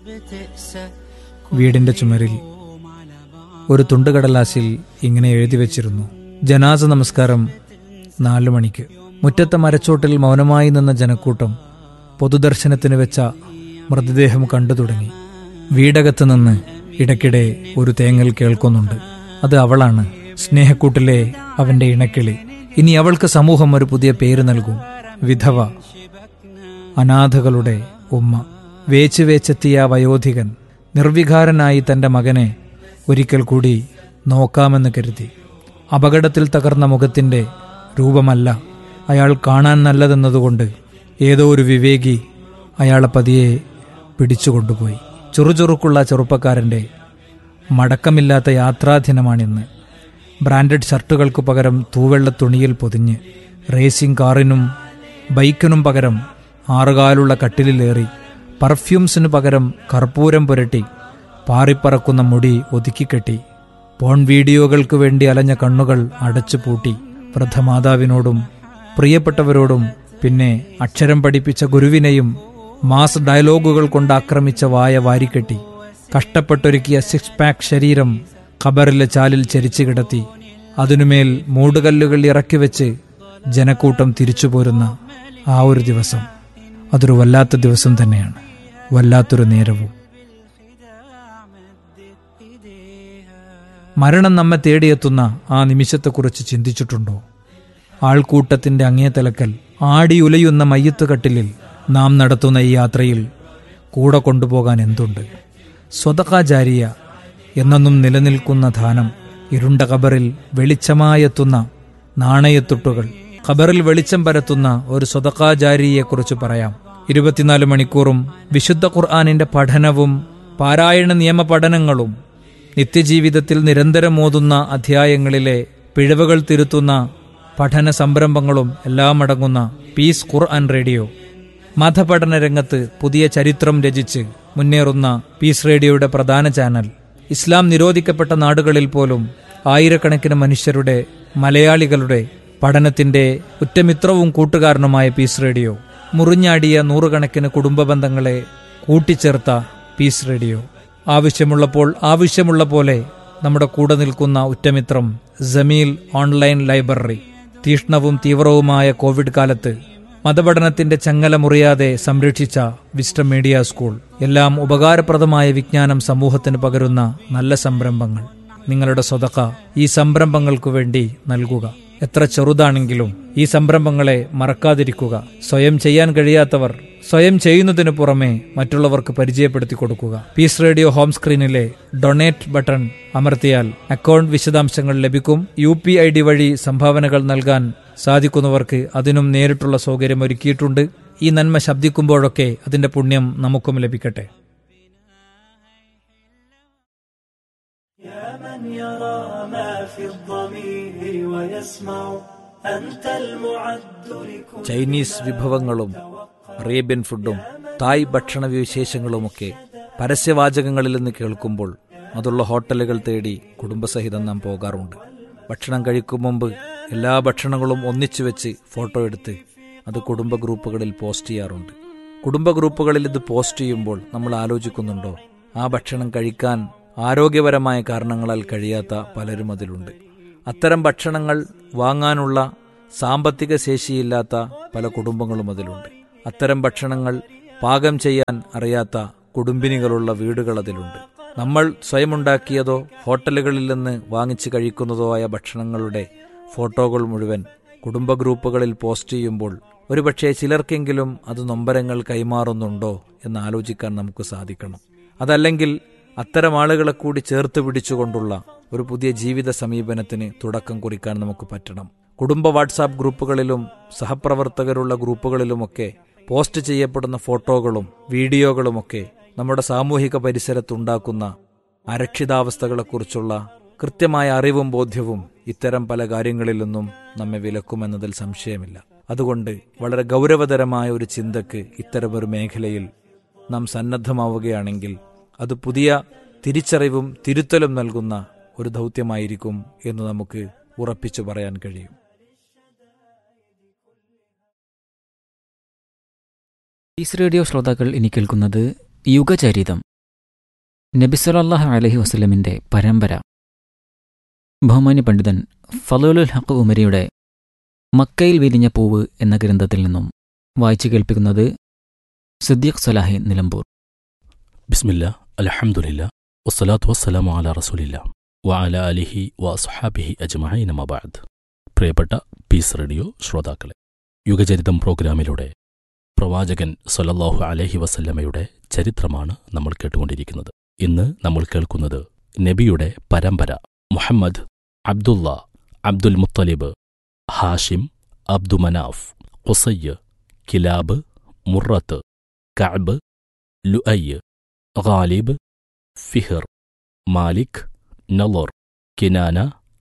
വീടിന്റെ ചുമരിൽ ഒരു തുണ്ടുകടലാസിൽ ഇങ്ങനെ എഴുതി വച്ചിരുന്നു ജനാസ നമസ്കാരം നാലു മണിക്ക് മുറ്റത്തെ മരച്ചോട്ടിൽ മൗനമായി നിന്ന ജനക്കൂട്ടം പൊതുദർശനത്തിന് വെച്ച മൃതദേഹം കണ്ടു തുടങ്ങി വീടകത്ത് നിന്ന് ഇടയ്ക്കിടെ ഒരു തേങ്ങൽ കേൾക്കുന്നുണ്ട് അത് അവളാണ് സ്നേഹക്കൂട്ടിലെ അവന്റെ ഇണക്കിളി ഇനി അവൾക്ക് സമൂഹം ഒരു പുതിയ പേര് നൽകും വിധവ അനാഥകളുടെ ഉമ്മ വേച്ച് വേച്ചെത്തിയ ആ വയോധികൻ നിർവികാരനായി തന്റെ മകനെ ഒരിക്കൽ കൂടി നോക്കാമെന്ന് കരുതി അപകടത്തിൽ തകർന്ന മുഖത്തിന്റെ രൂപമല്ല അയാൾ കാണാൻ നല്ലതെന്നതുകൊണ്ട് ഏതോ ഒരു വിവേകി അയാളെ പതിയെ പിടിച്ചുകൊണ്ടുപോയി ചുറുചുറുക്കുള്ള ചെറുപ്പക്കാരന്റെ മടക്കമില്ലാത്ത യാത്രാദിനമാണിന്ന് ബ്രാൻഡഡ് ഷർട്ടുകൾക്ക് പകരം തൂവെള്ള തുണിയിൽ പൊതിഞ്ഞ് റേസിംഗ് കാറിനും ബൈക്കിനും പകരം ആറുകാലുള്ള കട്ടിലിലേറി പർഫ്യൂംസിനു പകരം കർപ്പൂരം പുരട്ടി പാറിപ്പറക്കുന്ന മുടി ഒതുക്കിക്കെട്ടി പോൺ വീഡിയോകൾക്ക് വേണ്ടി അലഞ്ഞ കണ്ണുകൾ അടച്ചു പൂട്ടി വൃദ്ധമാതാവിനോടും പ്രിയപ്പെട്ടവരോടും പിന്നെ അക്ഷരം പഠിപ്പിച്ച ഗുരുവിനെയും മാസ് ഡയലോഗുകൾ കൊണ്ട് ആക്രമിച്ച വായ വാരിക്കെട്ടി കഷ്ടപ്പെട്ടൊരുക്കിയ സിക്സ് പാക്ക് ശരീരം ഖബറിലെ ചാലിൽ ചരിച്ചു കിടത്തി അതിനുമേൽ മൂടുകല്ലുകൾ ഇറക്കി വെച്ച് ജനക്കൂട്ടം തിരിച്ചു പോരുന്ന ആ ഒരു ദിവസം അതൊരു വല്ലാത്ത ദിവസം തന്നെയാണ് വല്ലാത്തൊരു നേരവും മരണം നമ്മെ തേടിയെത്തുന്ന ആ നിമിഷത്തെക്കുറിച്ച് ചിന്തിച്ചിട്ടുണ്ടോ ആൾക്കൂട്ടത്തിന്റെ അങ്ങേ തലക്കൽ ആടി ഉലയുന്ന മയ്യത്തുകട്ടിലിൽ നാം നടത്തുന്ന ഈ യാത്രയിൽ കൂടെ കൊണ്ടുപോകാൻ എന്തുണ്ട് സ്വതകാചാരിയ എന്നെന്നും നിലനിൽക്കുന്ന ധാനം ഇരുണ്ട ഖബറിൽ വെളിച്ചമായെത്തുന്ന നാണയത്തുട്ടുകൾ ഖബറിൽ വെളിച്ചം പരത്തുന്ന ഒരു സ്വതകാചാരിയെക്കുറിച്ച് പറയാം ഇരുപത്തിനാല് മണിക്കൂറും വിശുദ്ധ ഖുർആാനിന്റെ പഠനവും പാരായണ നിയമ പഠനങ്ങളും നിത്യജീവിതത്തിൽ നിരന്തരം ഓതുന്ന അധ്യായങ്ങളിലെ പിഴവുകൾ തിരുത്തുന്ന പഠന സംരംഭങ്ങളും എല്ലാം അടങ്ങുന്ന പീസ് ഖുർആൻ റേഡിയോ മതപഠന രംഗത്ത് പുതിയ ചരിത്രം രചിച്ച് മുന്നേറുന്ന പീസ് റേഡിയോയുടെ പ്രധാന ചാനൽ ഇസ്ലാം നിരോധിക്കപ്പെട്ട നാടുകളിൽ പോലും ആയിരക്കണക്കിന് മനുഷ്യരുടെ മലയാളികളുടെ പഠനത്തിന്റെ ഉറ്റമിത്രവും കൂട്ടുകാരനുമായ പീസ് റേഡിയോ മുറിഞ്ഞാടിയ നൂറുകണക്കിന് കുടുംബ ബന്ധങ്ങളെ കൂട്ടിച്ചേർത്ത പീസ് റേഡിയോ ആവശ്യമുള്ളപ്പോൾ ആവശ്യമുള്ള പോലെ നമ്മുടെ കൂടെ നിൽക്കുന്ന ഉറ്റമിത്രം ജമീൽ ഓൺലൈൻ ലൈബ്രറി തീഷ്ണവും തീവ്രവുമായ കോവിഡ് കാലത്ത് മതപഠനത്തിന്റെ ചങ്ങല മുറിയാതെ സംരക്ഷിച്ച വിസ്റ്റം മീഡിയ സ്കൂൾ എല്ലാം ഉപകാരപ്രദമായ വിജ്ഞാനം സമൂഹത്തിന് പകരുന്ന നല്ല സംരംഭങ്ങൾ നിങ്ങളുടെ സ്വതക്ക ഈ സംരംഭങ്ങൾക്കു വേണ്ടി നൽകുക എത്ര ചെറുതാണെങ്കിലും ഈ സംരംഭങ്ങളെ മറക്കാതിരിക്കുക സ്വയം ചെയ്യാൻ കഴിയാത്തവർ സ്വയം ചെയ്യുന്നതിനു പുറമെ മറ്റുള്ളവർക്ക് പരിചയപ്പെടുത്തി കൊടുക്കുക പീസ് റേഡിയോ ഹോം സ്ക്രീനിലെ ഡൊണേറ്റ് ബട്ടൺ അമർത്തിയാൽ അക്കൗണ്ട് വിശദാംശങ്ങൾ ലഭിക്കും യു പി ഐ ഡി വഴി സംഭാവനകൾ നൽകാൻ സാധിക്കുന്നവർക്ക് അതിനും നേരിട്ടുള്ള സൗകര്യം ഒരുക്കിയിട്ടുണ്ട് ഈ നന്മ ശബ്ദിക്കുമ്പോഴൊക്കെ അതിന്റെ പുണ്യം നമുക്കും ലഭിക്കട്ടെ يا من يرى ما في الضمير ويسمع أنت المعد لكل ചൈനീസ് വിഭവങ്ങളും അറേബ്യൻ ഫുഡും തായ് ഭക്ഷണ വിശേഷങ്ങളുമൊക്കെ പരസ്യവാചകങ്ങളിൽ നിന്ന് കേൾക്കുമ്പോൾ അതുള്ള ഹോട്ടലുകൾ തേടി കുടുംബസഹിതം നാം പോകാറുണ്ട് ഭക്ഷണം കഴിക്കും മുമ്പ് എല്ലാ ഭക്ഷണങ്ങളും ഒന്നിച്ചു വെച്ച് ഫോട്ടോ എടുത്ത് അത് കുടുംബ ഗ്രൂപ്പുകളിൽ പോസ്റ്റ് ചെയ്യാറുണ്ട് കുടുംബ ഗ്രൂപ്പുകളിൽ ഇത് പോസ്റ്റ് ചെയ്യുമ്പോൾ നമ്മൾ ആലോചിക്കുന്നുണ്ടോ ആ ഭക്ഷണം കഴിക്കാൻ ആരോഗ്യപരമായ കാരണങ്ങളാൽ കഴിയാത്ത പലരും അതിലുണ്ട് അത്തരം ഭക്ഷണങ്ങൾ വാങ്ങാനുള്ള സാമ്പത്തിക ശേഷിയില്ലാത്ത പല കുടുംബങ്ങളും അതിലുണ്ട് അത്തരം ഭക്ഷണങ്ങൾ പാകം ചെയ്യാൻ അറിയാത്ത കുടുംബിനികളുള്ള വീടുകൾ അതിലുണ്ട് നമ്മൾ സ്വയമുണ്ടാക്കിയതോ ഹോട്ടലുകളിൽ നിന്ന് വാങ്ങിച്ച് കഴിക്കുന്നതോ ആയ ഭക്ഷണങ്ങളുടെ ഫോട്ടോകൾ മുഴുവൻ കുടുംബ ഗ്രൂപ്പുകളിൽ പോസ്റ്റ് ചെയ്യുമ്പോൾ ഒരുപക്ഷെ ചിലർക്കെങ്കിലും അത് നൊമ്പരങ്ങൾ കൈമാറുന്നുണ്ടോ എന്ന് ആലോചിക്കാൻ നമുക്ക് സാധിക്കണം അതല്ലെങ്കിൽ അത്തരം ആളുകളെ കൂടി ചേർത്ത് പിടിച്ചുകൊണ്ടുള്ള ഒരു പുതിയ ജീവിത സമീപനത്തിന് തുടക്കം കുറിക്കാൻ നമുക്ക് പറ്റണം കുടുംബ വാട്സാപ്പ് ഗ്രൂപ്പുകളിലും സഹപ്രവർത്തകരുള്ള ഗ്രൂപ്പുകളിലുമൊക്കെ പോസ്റ്റ് ചെയ്യപ്പെടുന്ന ഫോട്ടോകളും വീഡിയോകളുമൊക്കെ നമ്മുടെ സാമൂഹിക പരിസരത്തുണ്ടാക്കുന്ന അരക്ഷിതാവസ്ഥകളെക്കുറിച്ചുള്ള കൃത്യമായ അറിവും ബോധ്യവും ഇത്തരം പല കാര്യങ്ങളിൽ നിന്നും നമ്മെ വിലക്കുമെന്നതിൽ സംശയമില്ല അതുകൊണ്ട് വളരെ ഗൗരവതരമായ ഒരു ചിന്തക്ക് ഇത്തരമൊരു മേഖലയിൽ നാം സന്നദ്ധമാവുകയാണെങ്കിൽ അത് പുതിയ തിരിച്ചറിവും തിരുത്തലും നൽകുന്ന ഒരു ദൗത്യമായിരിക്കും എന്ന് നമുക്ക് ഉറപ്പിച്ചു പറയാൻ കഴിയും പീസ് റേഡിയോ ശ്രോതാക്കൾ ഇനി കേൾക്കുന്നത് യുഗചരിതം നബിസലാഹു അലഹി വസ്ലമിൻ്റെ പരമ്പര ബഹുമാന്യ പണ്ഡിതൻ ഫലുലുൽ ഹക്ക് ഉമരിയുടെ മക്കയിൽ വിരിഞ്ഞ പൂവ് എന്ന ഗ്രന്ഥത്തിൽ നിന്നും വായിച്ചു കേൾപ്പിക്കുന്നത് സിദ്ദീഖ് സലാഹി നിലമ്പൂർ ബിസ്മില്ല അലഹമുല്ല വസ്സലാത്തു വസ്സലാമു അല റസൂലില്ല വഅല അലിഹി വസുഹാബിഹി അജ്മഈൻ മബാദ് പ്രിയപ്പെട്ട പീസ് റേഡിയോ ശ്രോതാക്കളെ യുഗചരിതം പ്രോഗ്രാമിലൂടെ പ്രവാചകൻ സൊല്ലല്ലാഹു അലഹി വസല്ലമയുടെ ചരിത്രമാണ് നമ്മൾ കേട്ടുകൊണ്ടിരിക്കുന്നത് ഇന്ന് നമ്മൾ കേൾക്കുന്നത് നബിയുടെ പരമ്പര മുഹമ്മദ് അബ്ദുള്ള അബ്ദുൽ മുത്തലിബ് ഹാഷിം അബ്ദുമനാഫ് ഖുസയ്യ് കിലാബ് മുറത്ത് കഅബ് ലുഅയ്യ് ഗാലിബ് ഫിഹിർ മാലിക് നളോർ കിനാന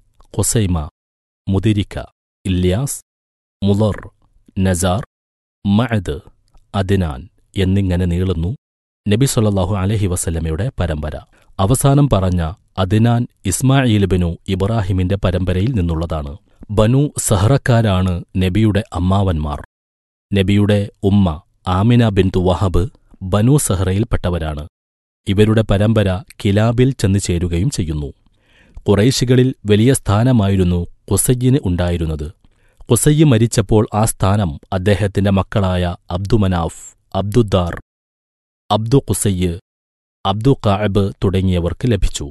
ഖുസൈമ മുദിരിക്ക ഇല്യാസ് മുളർ നസാർ മഅദ് അദ്നാൻ എന്നിങ്ങനെ നീളുന്നു നബി സല്ലല്ലാഹു അലൈഹി വസല്ലമയുടെ പരമ്പര അവസാനം പറഞ്ഞ അദ്നാൻ ഇസ്മായിൽബിനു ഇബ്രാഹിമിന്റെ പരമ്പരയിൽ നിന്നുള്ളതാണ് ബനു സഹറക്കാരാണ് നബിയുടെ അമ്മാവന്മാർ നബിയുടെ ഉമ്മ ആമിന ബിന്തു വഹബ് ബനു സഹറയിൽപ്പെട്ടവരാണ് ഇവരുടെ പരമ്പര കിലാബിൽ ചെന്നു ചേരുകയും ചെയ്യുന്നു കുറൈശികളിൽ വലിയ സ്ഥാനമായിരുന്നു കുസയ്യിന് ഉണ്ടായിരുന്നത് കുസയ്യ് മരിച്ചപ്പോൾ ആ സ്ഥാനം അദ്ദേഹത്തിന്റെ മക്കളായ അബ്ദുമനാഫ് അബ്ദുദ്ദാർ അബ്ദു കുസയ്യ് അബ്ദു കാഅബ് തുടങ്ങിയവർക്ക് ലഭിച്ചു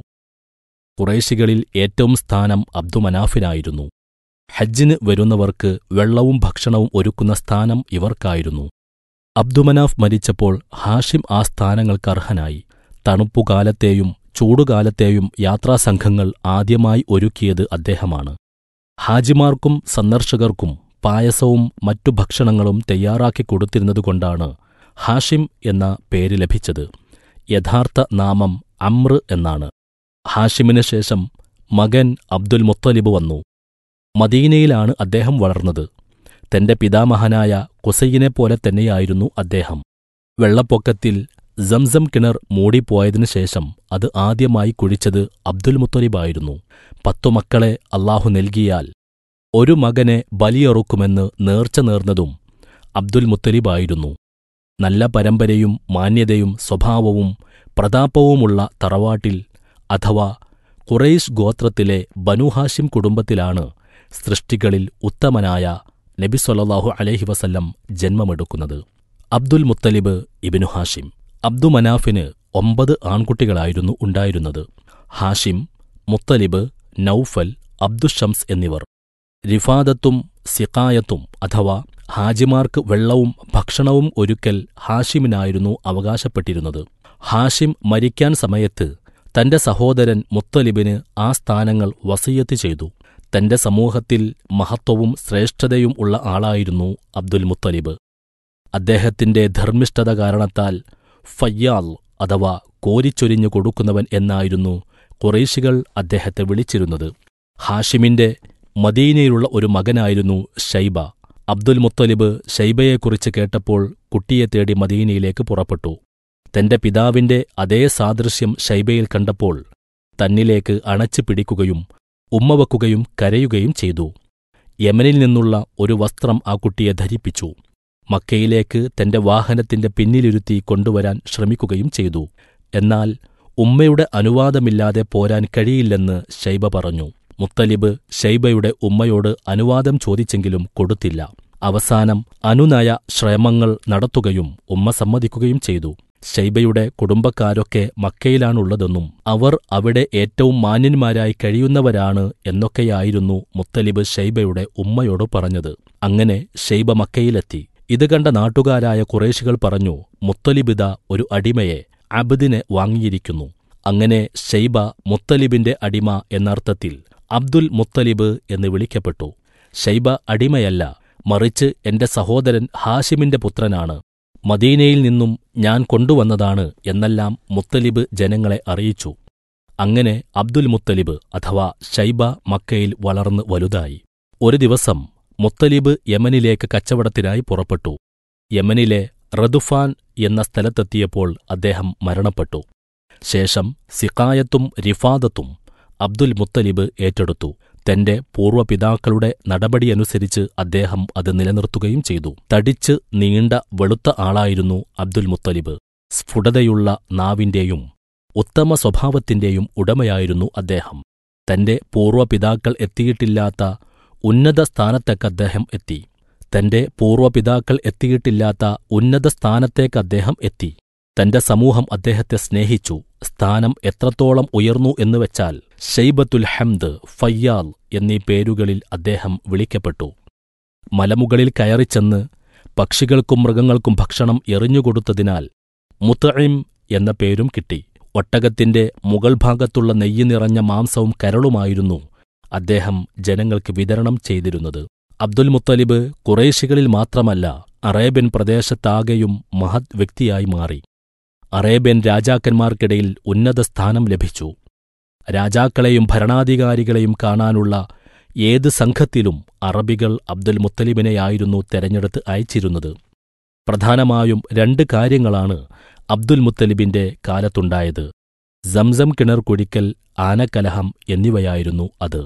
കുറേശികളിൽ ഏറ്റവും സ്ഥാനം അബ്ദുമനാഫിനായിരുന്നു ഹജ്ജിന് വരുന്നവർക്ക് വെള്ളവും ഭക്ഷണവും ഒരുക്കുന്ന സ്ഥാനം ഇവർക്കായിരുന്നു അബ്ദുമനാഫ് മരിച്ചപ്പോൾ ഹാഷിം ആ സ്ഥാനങ്ങൾക്ക് അർഹനായി തണുപ്പുകാലത്തെയും ചൂടുകാലത്തെയും യാത്രാസംഘങ്ങൾ ആദ്യമായി ഒരുക്കിയത് അദ്ദേഹമാണ് ഹാജിമാർക്കും സന്ദർശകർക്കും പായസവും മറ്റു ഭക്ഷണങ്ങളും തയ്യാറാക്കി കൊടുത്തിരുന്നതുകൊണ്ടാണ് ഹാഷിം എന്ന പേര് ലഭിച്ചത് യഥാർത്ഥ നാമം അമ്ര് എന്നാണ് ഹാഷിമിന് ശേഷം മകൻ അബ്ദുൽ മുത്തലിബ് വന്നു മദീനയിലാണ് അദ്ദേഹം വളർന്നത് തന്റെ പിതാമഹനായ കുസൈനെപ്പോലെ തന്നെയായിരുന്നു അദ്ദേഹം വെള്ളപ്പൊക്കത്തിൽ സംസം കിണർ മൂടിപ്പോയതിനു ശേഷം അത് ആദ്യമായി കുഴിച്ചത് അബ്ദുൽ മുത്തലിബായിരുന്നു പത്തു മക്കളെ അള്ളാഹു നൽകിയാൽ ഒരു മകനെ ബലിയറുക്കുമെന്ന് നേർച്ച നേർന്നതും അബ്ദുൽ മുത്തലിബായിരുന്നു നല്ല പരമ്പരയും മാന്യതയും സ്വഭാവവും പ്രതാപവുമുള്ള തറവാട്ടിൽ അഥവാ ഖുറൈശ് ഗോത്രത്തിലെ ബനുഹാഷിം കുടുംബത്തിലാണ് സൃഷ്ടികളിൽ ഉത്തമനായ നബി സൊല്ലാഹു അലൈഹി വസല്ലം ജന്മമെടുക്കുന്നത് അബ്ദുൽ മുത്തലിബ് ഇബിനു ഹാഷിം അബ്ദു മനാഫിന് ഒമ്പത് ആൺകുട്ടികളായിരുന്നു ഉണ്ടായിരുന്നത് ഹാഷിം മുത്തലിബ് നൌഫൽ അബ്ദുഷംസ് എന്നിവർ റിഫാദത്തും സിക്കായത്തും അഥവാ ഹാജിമാർക്ക് വെള്ളവും ഭക്ഷണവും ഒരുക്കൽ ഹാഷിമിനായിരുന്നു അവകാശപ്പെട്ടിരുന്നത് ഹാഷിം മരിക്കാൻ സമയത്ത് തന്റെ സഹോദരൻ മുത്തലിബിന് ആ സ്ഥാനങ്ങൾ വസയ്യത്ത് ചെയ്തു തന്റെ സമൂഹത്തിൽ മഹത്വവും ശ്രേഷ്ഠതയും ഉള്ള ആളായിരുന്നു അബ്ദുൽ മുത്തലിബ് അദ്ദേഹത്തിന്റെ ധർമ്മിഷ്ഠത കാരണത്താൽ ഫയ്യാൽ അഥവാ കോരിച്ചൊരിഞ്ഞു കൊടുക്കുന്നവൻ എന്നായിരുന്നു കുറേശികൾ അദ്ദേഹത്തെ വിളിച്ചിരുന്നത് ഹാഷിമിന്റെ മദീനയിലുള്ള ഒരു മകനായിരുന്നു ഷൈബ അബ്ദുൽ മുത്തലിബ് ഷൈബയെക്കുറിച്ച് കേട്ടപ്പോൾ കുട്ടിയെ തേടി മദീനയിലേക്ക് പുറപ്പെട്ടു തന്റെ പിതാവിന്റെ അതേ സാദൃശ്യം ഷൈബയിൽ കണ്ടപ്പോൾ തന്നിലേക്ക് അണച്ചു പിടിക്കുകയും ഉമ്മവക്കുകയും കരയുകയും ചെയ്തു യമനിൽ നിന്നുള്ള ഒരു വസ്ത്രം ആ കുട്ടിയെ ധരിപ്പിച്ചു മക്കയിലേക്ക് തന്റെ വാഹനത്തിന്റെ പിന്നിലിരുത്തി കൊണ്ടുവരാൻ ശ്രമിക്കുകയും ചെയ്തു എന്നാൽ ഉമ്മയുടെ അനുവാദമില്ലാതെ പോരാൻ കഴിയില്ലെന്ന് ഷൈബ പറഞ്ഞു മുത്തലിബ് ഷൈബയുടെ ഉമ്മയോട് അനുവാദം ചോദിച്ചെങ്കിലും കൊടുത്തില്ല അവസാനം അനുനയ ശ്രമങ്ങൾ നടത്തുകയും ഉമ്മ സമ്മതിക്കുകയും ചെയ്തു ഷൈബയുടെ കുടുംബക്കാരൊക്കെ മക്കയിലാണുള്ളതെന്നും അവർ അവിടെ ഏറ്റവും മാന്യന്മാരായി കഴിയുന്നവരാണ് എന്നൊക്കെയായിരുന്നു മുത്തലിബ് ഷൈബയുടെ ഉമ്മയോട് പറഞ്ഞത് അങ്ങനെ ഷൈബ മക്കയിലെത്തി ഇത് കണ്ട നാട്ടുകാരായ കുറേശികൾ പറഞ്ഞു മുത്തലിബിത ഒരു അടിമയെ അബ്ദിനെ വാങ്ങിയിരിക്കുന്നു അങ്ങനെ ഷൈബ മുത്തലിബിന്റെ അടിമ എന്നർത്ഥത്തിൽ അബ്ദുൽ മുത്തലിബ് എന്ന് വിളിക്കപ്പെട്ടു ഷൈബ അടിമയല്ല മറിച്ച് എന്റെ സഹോദരൻ ഹാഷിമിന്റെ പുത്രനാണ് മദീനയിൽ നിന്നും ഞാൻ കൊണ്ടുവന്നതാണ് എന്നെല്ലാം മുത്തലിബ് ജനങ്ങളെ അറിയിച്ചു അങ്ങനെ അബ്ദുൽ മുത്തലിബ് അഥവാ ഷൈബ മക്കയിൽ വളർന്ന് വലുതായി ഒരു ദിവസം മുത്തലിബ് യമനിലേക്ക് കച്ചവടത്തിനായി പുറപ്പെട്ടു യമനിലെ റദുഫാൻ എന്ന സ്ഥലത്തെത്തിയപ്പോൾ അദ്ദേഹം മരണപ്പെട്ടു ശേഷം സിക്കായത്തും റിഫാദത്തും അബ്ദുൽ മുത്തലിബ് ഏറ്റെടുത്തു തന്റെ പൂർവ്വപിതാക്കളുടെ നടപടിയനുസരിച്ച് അദ്ദേഹം അത് നിലനിർത്തുകയും ചെയ്തു തടിച്ച് നീണ്ട വെളുത്ത ആളായിരുന്നു അബ്ദുൽ മുത്തലിബ് സ്ഫുടതയുള്ള നാവിന്റെയും ഉത്തമ സ്വഭാവത്തിന്റെയും ഉടമയായിരുന്നു അദ്ദേഹം തന്റെ പൂർവ്വപിതാക്കൾ എത്തിയിട്ടില്ലാത്ത ഉന്നത സ്ഥാനത്തേക്ക് അദ്ദേഹം എത്തി തന്റെ പൂർവ്വപിതാക്കൾ എത്തിയിട്ടില്ലാത്ത ഉന്നത സ്ഥാനത്തേക്ക് അദ്ദേഹം എത്തി തന്റെ സമൂഹം അദ്ദേഹത്തെ സ്നേഹിച്ചു സ്ഥാനം എത്രത്തോളം ഉയർന്നു എന്നുവെച്ചാൽ ഷെയ്ബത്തുൽ ഹംദ് ഫയ്യാൽ എന്നീ പേരുകളിൽ അദ്ദേഹം വിളിക്കപ്പെട്ടു മലമുകളിൽ കയറിച്ചെന്ന് പക്ഷികൾക്കും മൃഗങ്ങൾക്കും ഭക്ഷണം എറിഞ്ഞുകൊടുത്തതിനാൽ മുത്തഇം എന്ന പേരും കിട്ടി ഒട്ടകത്തിന്റെ മുകൾ ഭാഗത്തുള്ള നെയ്യ് നിറഞ്ഞ മാംസവും കരളുമായിരുന്നു അദ്ദേഹം ജനങ്ങൾക്ക് വിതരണം ചെയ്തിരുന്നത് അബ്ദുൽ മുത്തലിബ് കുറേശികളിൽ മാത്രമല്ല അറേബ്യൻ പ്രദേശത്താകെയും മഹത് വ്യക്തിയായി മാറി അറേബ്യൻ രാജാക്കന്മാർക്കിടയിൽ ഉന്നത സ്ഥാനം ലഭിച്ചു രാജാക്കളെയും ഭരണാധികാരികളെയും കാണാനുള്ള ഏത് സംഘത്തിലും അറബികൾ അബ്ദുൽ മുത്തലിബിനെയായിരുന്നു തെരഞ്ഞെടുത്ത് അയച്ചിരുന്നത് പ്രധാനമായും രണ്ട് കാര്യങ്ങളാണ് അബ്ദുൽ മുത്തലിബിന്റെ കാലത്തുണ്ടായത് സംസം കിണർ കുഴിക്കൽ ആനക്കലഹം എന്നിവയായിരുന്നു അത്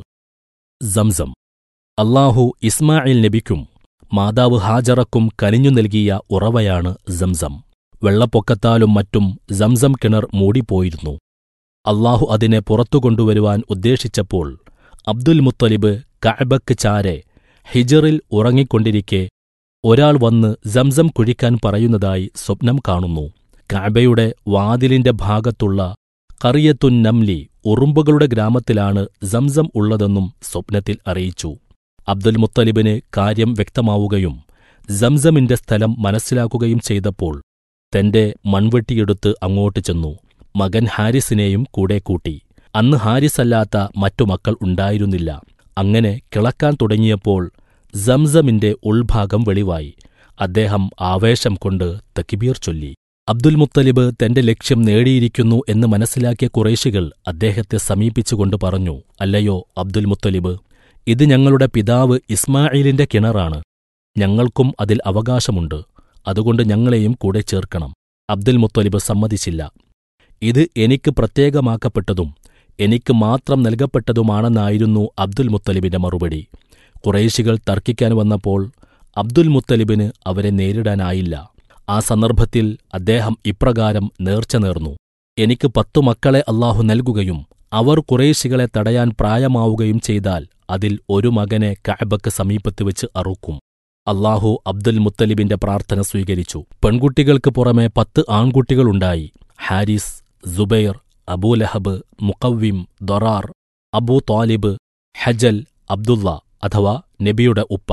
സംസം അള്ളാഹു ഇസ്മായിൽ നബിക്കും മാതാവ് ഹാജറക്കും കനിഞ്ഞു നൽകിയ ഉറവയാണ് സംസം വെള്ളപ്പൊക്കത്താലും മറ്റും സംസം കിണർ മൂടിപ്പോയിരുന്നു അള്ളാഹു അതിനെ പുറത്തു കൊണ്ടുവരുവാൻ ഉദ്ദേശിച്ചപ്പോൾ അബ്ദുൽ മുത്തലിബ് കഅബക്ക് ചാരെ ഹിജറിൽ ഉറങ്ങിക്കൊണ്ടിരിക്കെ ഒരാൾ വന്ന് സംസം കുഴിക്കാൻ പറയുന്നതായി സ്വപ്നം കാണുന്നു കഅബയുടെ വാതിലിന്റെ ഭാഗത്തുള്ള കറിയത്തുൻ നംലി ഉറുമ്പുകളുടെ ഗ്രാമത്തിലാണ് സംസം ഉള്ളതെന്നും സ്വപ്നത്തിൽ അറിയിച്ചു അബ്ദുൽ മുത്തലിബിന് കാര്യം വ്യക്തമാവുകയും സംസമിന്റെ സ്ഥലം മനസ്സിലാക്കുകയും ചെയ്തപ്പോൾ തന്റെ മൺവെട്ടിയെടുത്ത് അങ്ങോട്ട് ചെന്നു മകൻ ഹാരിസിനെയും കൂടെ കൂട്ടി അന്ന് ഹാരിസല്ലാത്ത മറ്റു മക്കൾ ഉണ്ടായിരുന്നില്ല അങ്ങനെ കിളക്കാൻ തുടങ്ങിയപ്പോൾ സംസമിന്റെ ഉൾഭാഗം വെളിവായി അദ്ദേഹം ആവേശം കൊണ്ട് തക്കിബീർ ചൊല്ലി അബ്ദുൽ മുത്തലിബ് തന്റെ ലക്ഷ്യം നേടിയിരിക്കുന്നു എന്ന് മനസ്സിലാക്കിയ കുറേശികൾ അദ്ദേഹത്തെ സമീപിച്ചുകൊണ്ട് പറഞ്ഞു അല്ലയോ അബ്ദുൽ മുത്തലിബ് ഇത് ഞങ്ങളുടെ പിതാവ് ഇസ്മായിലിന്റെ കിണറാണ് ഞങ്ങൾക്കും അതിൽ അവകാശമുണ്ട് അതുകൊണ്ട് ഞങ്ങളെയും കൂടെ ചേർക്കണം അബ്ദുൽ മുത്തലിബ് സമ്മതിച്ചില്ല ഇത് എനിക്ക് പ്രത്യേകമാക്കപ്പെട്ടതും എനിക്ക് മാത്രം നൽകപ്പെട്ടതുമാണെന്നായിരുന്നു അബ്ദുൽ മുത്തലിബിന്റെ മറുപടി കുറേശികൾ തർക്കിക്കാൻ വന്നപ്പോൾ അബ്ദുൽ മുത്തലിബിന് അവരെ നേരിടാനായില്ല ആ സന്ദർഭത്തിൽ അദ്ദേഹം ഇപ്രകാരം നേർച്ച നേർന്നു എനിക്ക് പത്തു മക്കളെ അള്ളാഹു നൽകുകയും അവർ കുറേശികളെ തടയാൻ പ്രായമാവുകയും ചെയ്താൽ അതിൽ ഒരു മകനെ കഅബക്ക് സമീപത്ത് വെച്ച് അറുക്കും അള്ളാഹു അബ്ദുൽ മുത്തലിബിന്റെ പ്രാർത്ഥന സ്വീകരിച്ചു പെൺകുട്ടികൾക്ക് പുറമെ പത്ത് ആൺകുട്ടികളുണ്ടായി Haris Zubair Abu Lahab Muqawwim Dirar Abu Talib Hajal Abdullah അഥവാ നബിയുടെ ഉപ്പ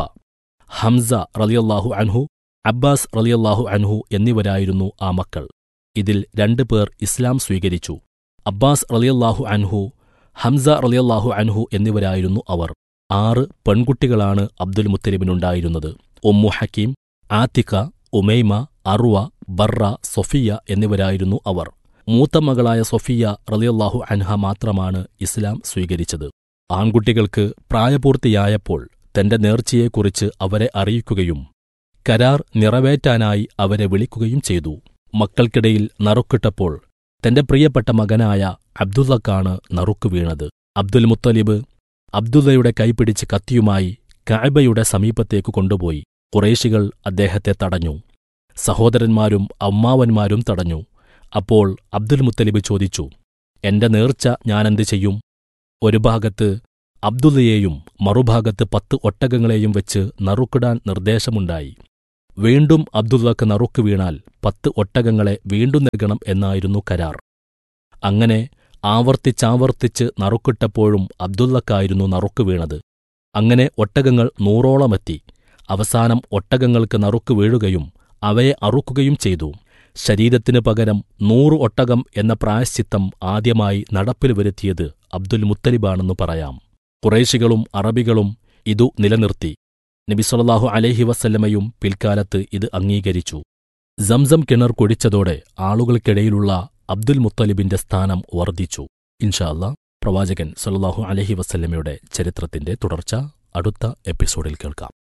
ഹംസ റളിയല്ലാഹു അൻഹു അബ്ബാസ് റളിയല്ലാഹു അൻഹു എന്നിവരായിരുന്നു ആ മക്കൾ ഇതിൽ രണ്ടു പേർ ഇസ്ലാം സ്വീകരിച്ചു അബ്ബാസ് റളിയല്ലാഹു അൻഹു ഹംസ റളിയല്ലാഹു അൻഹു എന്നിവരായിരുന്നു അവർ ആറ് പെൺകുട്ടികളാണ് അബ്ദുൽ മുത്തലിബിനുണ്ടായിരുന്നത് Umm Hakim Atika Umaima Arwa Barra Sofia എന്നിവരായിരുന്നു അവർ മൂത്ത മകളായ സൊഫിയ റളിയല്ലാഹു അൻഹ മാത്രമാണ് ഇസ്ലാം സ്വീകരിച്ചത് ആൺകുട്ടികൾക്ക് പ്രായപൂർത്തിയായപ്പോൾ തന്റെ നേർച്ചയെക്കുറിച്ച് അവരെ അറിയിക്കുകയും കരാർ നിറവേറ്റാനായി അവരെ വിളിക്കുകയും ചെയ്തു മക്കൾക്കിടയിൽ നറുക്കിട്ടപ്പോൾ തന്റെ പ്രിയപ്പെട്ട മകനായ അബ്ദുള്ളക്കാണ് നറുക്കു വീണത് അബ്ദുൽ മുത്തലിബ് അബ്ദുള്ളയുടെ കൈപിടിച്ച് കത്തിയുമായി കഅബയുടെ സമീപത്തേക്ക് കൊണ്ടുപോയി കുറേശികൾ അദ്ദേഹത്തെ തടഞ്ഞു സഹോദരന്മാരും അമ്മാവന്മാരും തടഞ്ഞു അപ്പോൾ അബ്ദുൽ മുത്തലിബ് ചോദിച്ചു എന്റെ നേർച്ച ഞാനെന്ത് ചെയ്യും ഒരു ഭാഗത്ത് അബ്ദുള്ളയെയും മറുഭാഗത്ത് പത്ത് ഒട്ടകങ്ങളെയും വെച്ച് നറുക്കിടാൻ നിർദ്ദേശമുണ്ടായി വീണ്ടും അബ്ദുള്ളക്ക് നറുക്ക് വീണാൽ പത്ത് ഒട്ടകങ്ങളെ വീണ്ടും നൽകണം എന്നായിരുന്നു കരാർ അങ്ങനെ ആവർത്തിച്ചാവർത്തിച്ച് നറുക്കിട്ടപ്പോഴും അബ്ദുള്ളക്കായിരുന്നു നറുക്ക് വീണത് അങ്ങനെ ഒട്ടകങ്ങൾ നൂറോളമെത്തി അവസാനം ഒട്ടകങ്ങൾക്ക് നറുക്ക് വീഴുകയും അവയെ അറുക്കുകയും ചെയ്തു ശരീരത്തിനു പകരം നൂറ് ഒട്ടകം എന്ന പ്രായശ്ചിത്തം ആദ്യമായി നടപ്പിൽ വരുത്തിയത് അബ്ദുൽ മുത്തലിബാണെന്നു പറയാം കുറേശികളും അറബികളും ഇതു നിലനിർത്തി നബിസ്വല്ലാഹു അലൈഹി വസല്ലമയും പിൽക്കാലത്ത് ഇത് അംഗീകരിച്ചു സംസം കിണർ കുഴിച്ചതോടെ ആളുകൾക്കിടയിലുള്ള അബ്ദുൽ മുത്തലിബിന്റെ സ്ഥാനം വർദ്ധിച്ചു ഇൻഷാല്ല പ്രവാചകൻ സല്ലാഹു അലഹി വസല്ലമയുടെ ചരിത്രത്തിന്റെ തുടർച്ച അടുത്ത എപ്പിസോഡിൽ കേൾക്കാം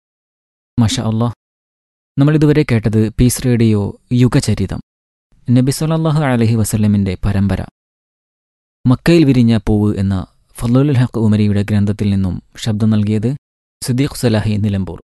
മഷ അള്ളാഹ് നമ്മളിതുവരെ കേട്ടത് പീസ് റേഡിയോ യുഗചരിതം നബി സല്ലല്ലാഹു അലൈഹി വസല്ലമിന്റെ പരമ്പര മക്കയിൽ വിരിഞ്ഞ പൂവ് എന്ന ഫലുൽ ഹക്ക് ഉമരിയുടെ ഗ്രന്ഥത്തിൽ നിന്നും ശബ്ദം നൽകിയത് സിദ്ദീഖ് സലാഹി നിലമ്പൂർ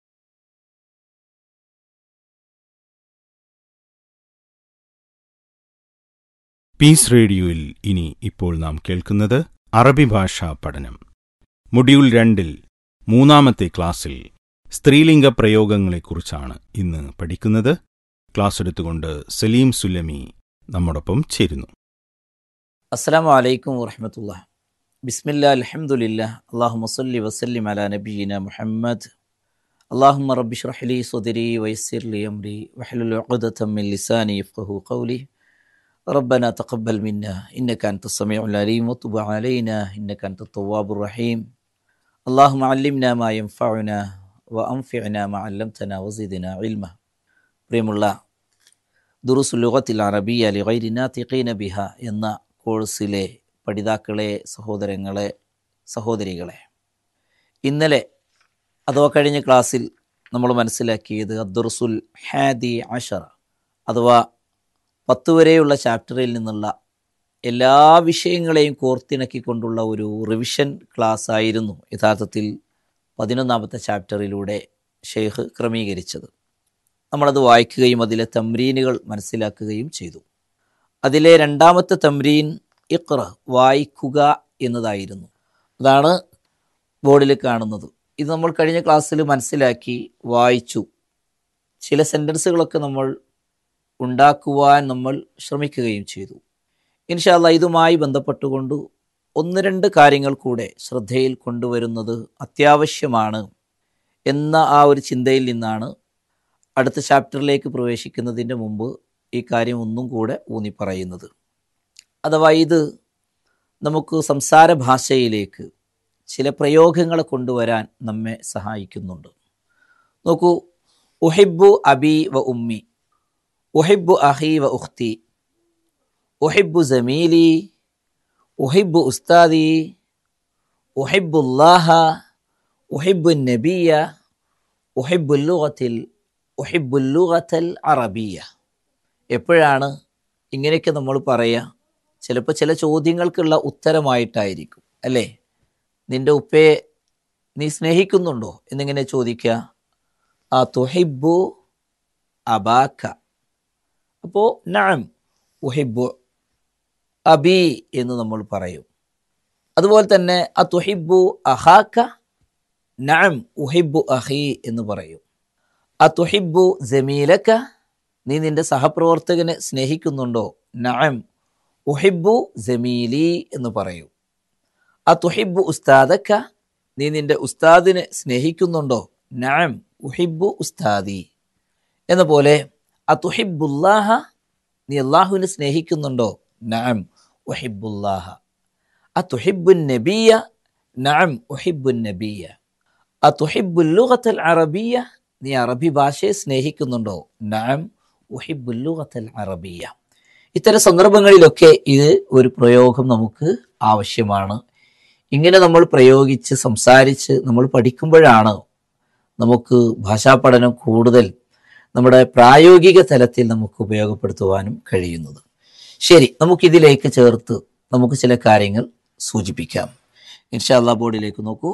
പീസ് റേഡിയോയിൽ ഇനി ഇപ്പോൾ നാം കേൾക്കുന്നത് അറബി ഭാഷാ പഠനം മൊഡ്യൂൾ രണ്ടിൽ മൂന്നാമത്തെ ക്ലാസ്സിൽ സ്ത്രീലിംഗ പ്രയോഗങ്ങളെക്കുറിച്ചാണ് ഇന്ന് പഠിക്കുന്നത് ക്ലാസ് എടുത്തുകൊണ്ട് സലീം സുലമി നമ്മോടൊപ്പം ചേരുന്നു അസ്സാം വലൈക്കും വറഹമത്തുള്ള ബിസ്മില്ല അലഹമുല്ല അള്ളാഹു മസല്ലി വസല്ലിം അല നബീന മുഹമ്മദ് اللهم رب اشرح لي صدري ويسر لي أمري واحلل عقدة من لساني يفقه قولي ربنا تقبل منا إنك أنت السميع العليم وتب علينا إنك أنت التواب الرحيم اللهم علمنا ما ينفعنا وأنفعنا ما علمتنا وزدنا علما പ്രിയമുള്ള ദുറുസു ലുഗത്തിൽ അറബിയ ലിഗൈരി നാത്തിഖീന ബിഹ എന്ന കോഴ്സിലെ പഠിതാക്കളെ സഹോദരങ്ങളെ സഹോദരികളെ ഇന്നലെ അഥവാ കഴിഞ്ഞ ക്ലാസ്സിൽ നമ്മൾ മനസ്സിലാക്കിയത് അദ്ദുർസുൽ ഹാദി അഷറ അഥവാ പത്ത് വരെയുള്ള ചാപ്റ്ററിൽ നിന്നുള്ള എല്ലാ വിഷയങ്ങളെയും കോർത്തിണക്കിക്കൊണ്ടുള്ള ഒരു റിവിഷൻ ക്ലാസ് ആയിരുന്നു യഥാർത്ഥത്തിൽ പതിനൊന്നാമത്തെ ചാപ്റ്ററിലൂടെ ഷെയ്ഖ് ക്രമീകരിച്ചത് നമ്മളത് വായിക്കുകയും അതിലെ തമ്രീനുകൾ മനസ്സിലാക്കുകയും ചെയ്തു അതിലെ രണ്ടാമത്തെ തമ്രീൻ ഇഖ്റ വായിക്കുക എന്നതായിരുന്നു അതാണ് ബോർഡിൽ കാണുന്നത് ഇത് നമ്മൾ കഴിഞ്ഞ ക്ലാസ്സിൽ മനസ്സിലാക്കി വായിച്ചു ചില സെൻറ്റൻസുകളൊക്കെ നമ്മൾ ഉണ്ടാക്കുവാൻ നമ്മൾ ശ്രമിക്കുകയും ചെയ്തു ഇൻഷാല്ല ഇതുമായി ബന്ധപ്പെട്ടുകൊണ്ട് ഒന്ന് രണ്ട് കാര്യങ്ങൾ കൂടെ ശ്രദ്ധയിൽ കൊണ്ടുവരുന്നത് അത്യാവശ്യമാണ് എന്ന ആ ഒരു ചിന്തയിൽ നിന്നാണ് അടുത്ത ചാപ്റ്ററിലേക്ക് പ്രവേശിക്കുന്നതിൻ്റെ മുമ്പ് ഈ കാര്യം ഒന്നും കൂടെ ഊന്നി പറയുന്നത് അഥവാ ഇത് നമുക്ക് സംസാര ഭാഷയിലേക്ക് ചില പ്രയോഗങ്ങളെ കൊണ്ടുവരാൻ നമ്മെ സഹായിക്കുന്നുണ്ട് നോക്കൂ ഉഹിബു അബി വ ഉമ്മി ഉഹിബു അഹി വ ഉഖ്തി ഉഹിബു ജമീലി ഉഹിബു ഉസ്താദി ഉഹിബുല്ലാഹ ഉഹിബു നബിയ ഉഹിബുല്ലുഗത്തിൽ ഉഹിബുല്ലുഗത്തൽ അറബിയ എപ്പോഴാണ് ഇങ്ങനെയൊക്കെ നമ്മൾ പറയുക ചിലപ്പോൾ ചില ചോദ്യങ്ങൾക്കുള്ള ഉത്തരമായിട്ടായിരിക്കും അല്ലേ നിന്റെ ഉപ്പയെ നീ സ്നേഹിക്കുന്നുണ്ടോ എന്നിങ്ങനെ ചോദിക്കുക ആ തുഹിബു അബാക്ക അപ്പോൾ നാം ഉഹിബു അബി എന്ന് നമ്മൾ പറയും അതുപോലെ തന്നെ ആ തുഹിബു അഹാക്ക നാം ഉഹിബു അഹി എന്ന് പറയും ആ തുഹിബു ജമീലക്ക നീ നിന്റെ സഹപ്രവർത്തകനെ സ്നേഹിക്കുന്നുണ്ടോ നാം ഉഹിബു ജമീലി എന്ന് പറയും ആ തുഹിബു ഉസ്താദക്ക നീ നിന്റെ ഉസ്താദിനെ സ്നേഹിക്കുന്നുണ്ടോ നാം ഉഹിബു ഉസ്താദി എന്ന പോലെ ആ തുഹിബുല്ലാഹ നീ അള്ളാഹുവിനെ സ്നേഹിക്കുന്നുണ്ടോ നാം ഉഹിബുല്ലാഹ ആ തുഹിബുൻ നബിയ നാം ഉഹിബുൻ നബിയ ആ തുഹിബുല്ലുഖത്തൽ അറബിയ നീ അറബി ഭാഷയെ സ്നേഹിക്കുന്നുണ്ടോ നാം ഉഹിബുല്ലുഖത്തൽ അറബിയ ഇത്തരം സന്ദർഭങ്ങളിലൊക്കെ ഇത് ഒരു പ്രയോഗം നമുക്ക് ആവശ്യമാണ് ഇങ്ങനെ നമ്മൾ പ്രയോഗിച്ച് സംസാരിച്ച് നമ്മൾ പഠിക്കുമ്പോഴാണ് നമുക്ക് ഭാഷാ പഠനം കൂടുതൽ നമ്മുടെ പ്രായോഗിക തലത്തിൽ നമുക്ക് ഉപയോഗപ്പെടുത്തുവാനും കഴിയുന്നത് ശരി നമുക്കിതിലേക്ക് ചേർത്ത് നമുക്ക് ചില കാര്യങ്ങൾ സൂചിപ്പിക്കാം ഇൻഷാല്ലാ ബോർഡിലേക്ക് നോക്കൂ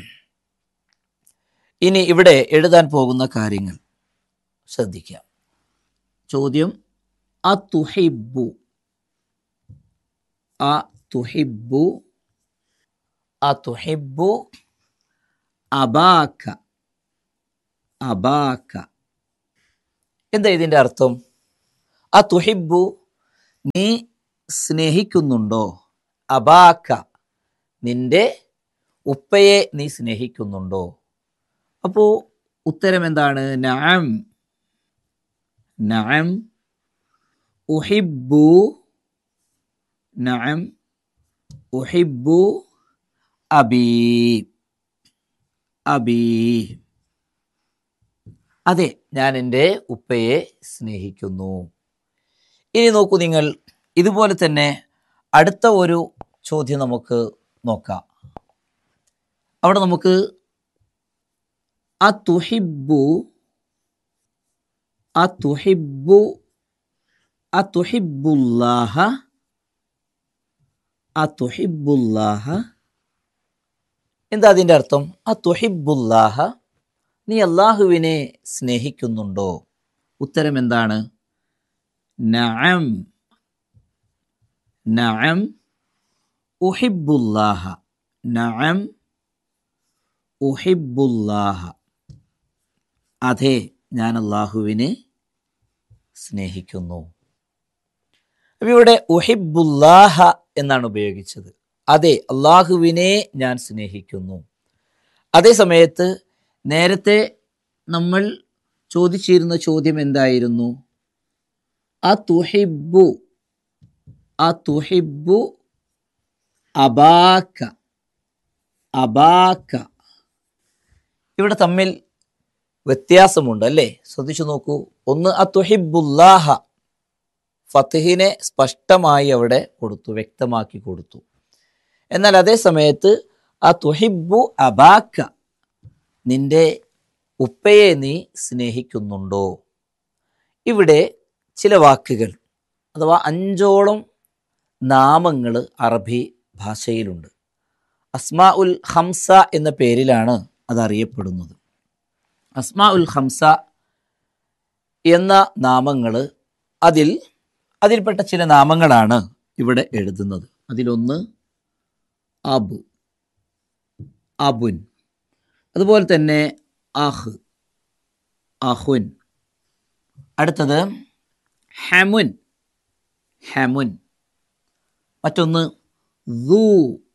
ഇനി ഇവിടെ എഴുതാൻ പോകുന്ന കാര്യങ്ങൾ ശ്രദ്ധിക്കാം ചോദ്യം അ തുഹിബു അ തുഹിബു അതുഹിബു അബാക്ക അബാക്ക എന്താ ഇതിൻ്റെ അർത്ഥം അതുഹിബു നീ സ്നേഹിക്കുന്നുണ്ടോ അബാക്ക നിന്റെ ഉപ്പയെ നീ സ്നേഹിക്കുന്നുണ്ടോ അപ്പോൾ ഉത്തരം എന്താണ് നഅം നഅം ഉഹിബു നഅം ഉഹിബു അബീ അബീ അതെ ഞാൻ എൻ്റെ ഉപ്പയെ സ്നേഹിക്കുന്നു ഇനി നോക്കൂ നിങ്ങൾ ഇതുപോലെ തന്നെ അടുത്ത ഒരു ചോദ്യം നമുക്ക് നോക്കാം അവിടെ നമുക്ക് അതുഹിബു അതുഹിബു അതുഹിബുല്ലാഹ അതുഹിബുല്ലാഹ എന്താ അതിൻ്റെ അർത്ഥം അതുഹിബുല്ലാഹ നീ അള്ളാഹുവിനെ സ്നേഹിക്കുന്നുണ്ടോ ഉത്തരം എന്താണ് നഅം നഅം ഉഹിബുല്ലാഹ നഅം ഉഹിബുല്ലാഹ അതെ ഞാൻ അള്ളാഹുവിനെ സ്നേഹിക്കുന്നു അപ്പൊ ഇവിടെ ഉഹിബുല്ലാഹ എന്നാണ് ഉപയോഗിച്ചത് അതെ അള്ളാഹുവിനെ ഞാൻ സ്നേഹിക്കുന്നു അതേ സമയത്ത് നേരത്തെ നമ്മൾ ചോദിച്ചിരുന്ന ചോദ്യം എന്തായിരുന്നു അ തുഹിബു അ തുഹിബു അബാക്ക അബാക്ക ഇവിടെ തമ്മിൽ വ്യത്യാസമുണ്ട് അല്ലേ ശ്രദ്ധിച്ചു നോക്കൂ ഒന്ന് അ തുഹിബുല്ലാഹ ഫത്തിഹിനെ സ്പഷ്ടമായി അവിടെ കൊടുത്തു വ്യക്തമാക്കി കൊടുത്തു എന്നാൽ അതേ സമയത്ത് ആ തുഹിബു അബാക്ക നിന്റെ ഉപ്പയെ നീ സ്നേഹിക്കുന്നുണ്ടോ ഇവിടെ ചില വാക്കുകൾ അഥവാ അഞ്ചോളം നാമങ്ങൾ അറബി ഭാഷയിലുണ്ട് അസ്മാ ഉൽ ഹംസ എന്ന പേരിലാണ് അത് അറിയപ്പെടുന്നത് അസ്മാ ഉൽ ഹംസ എന്ന നാമങ്ങൾ അതിൽ അതിൽപ്പെട്ട ചില നാമങ്ങളാണ് ഇവിടെ എഴുതുന്നത് അതിലൊന്ന് അബു അബുൻ അതുപോലെ തന്നെ അഹ് അഹുൻ അടുത്തത് ഹമുൻ ഹമുൻ മറ്റൊന്ന് ദൂ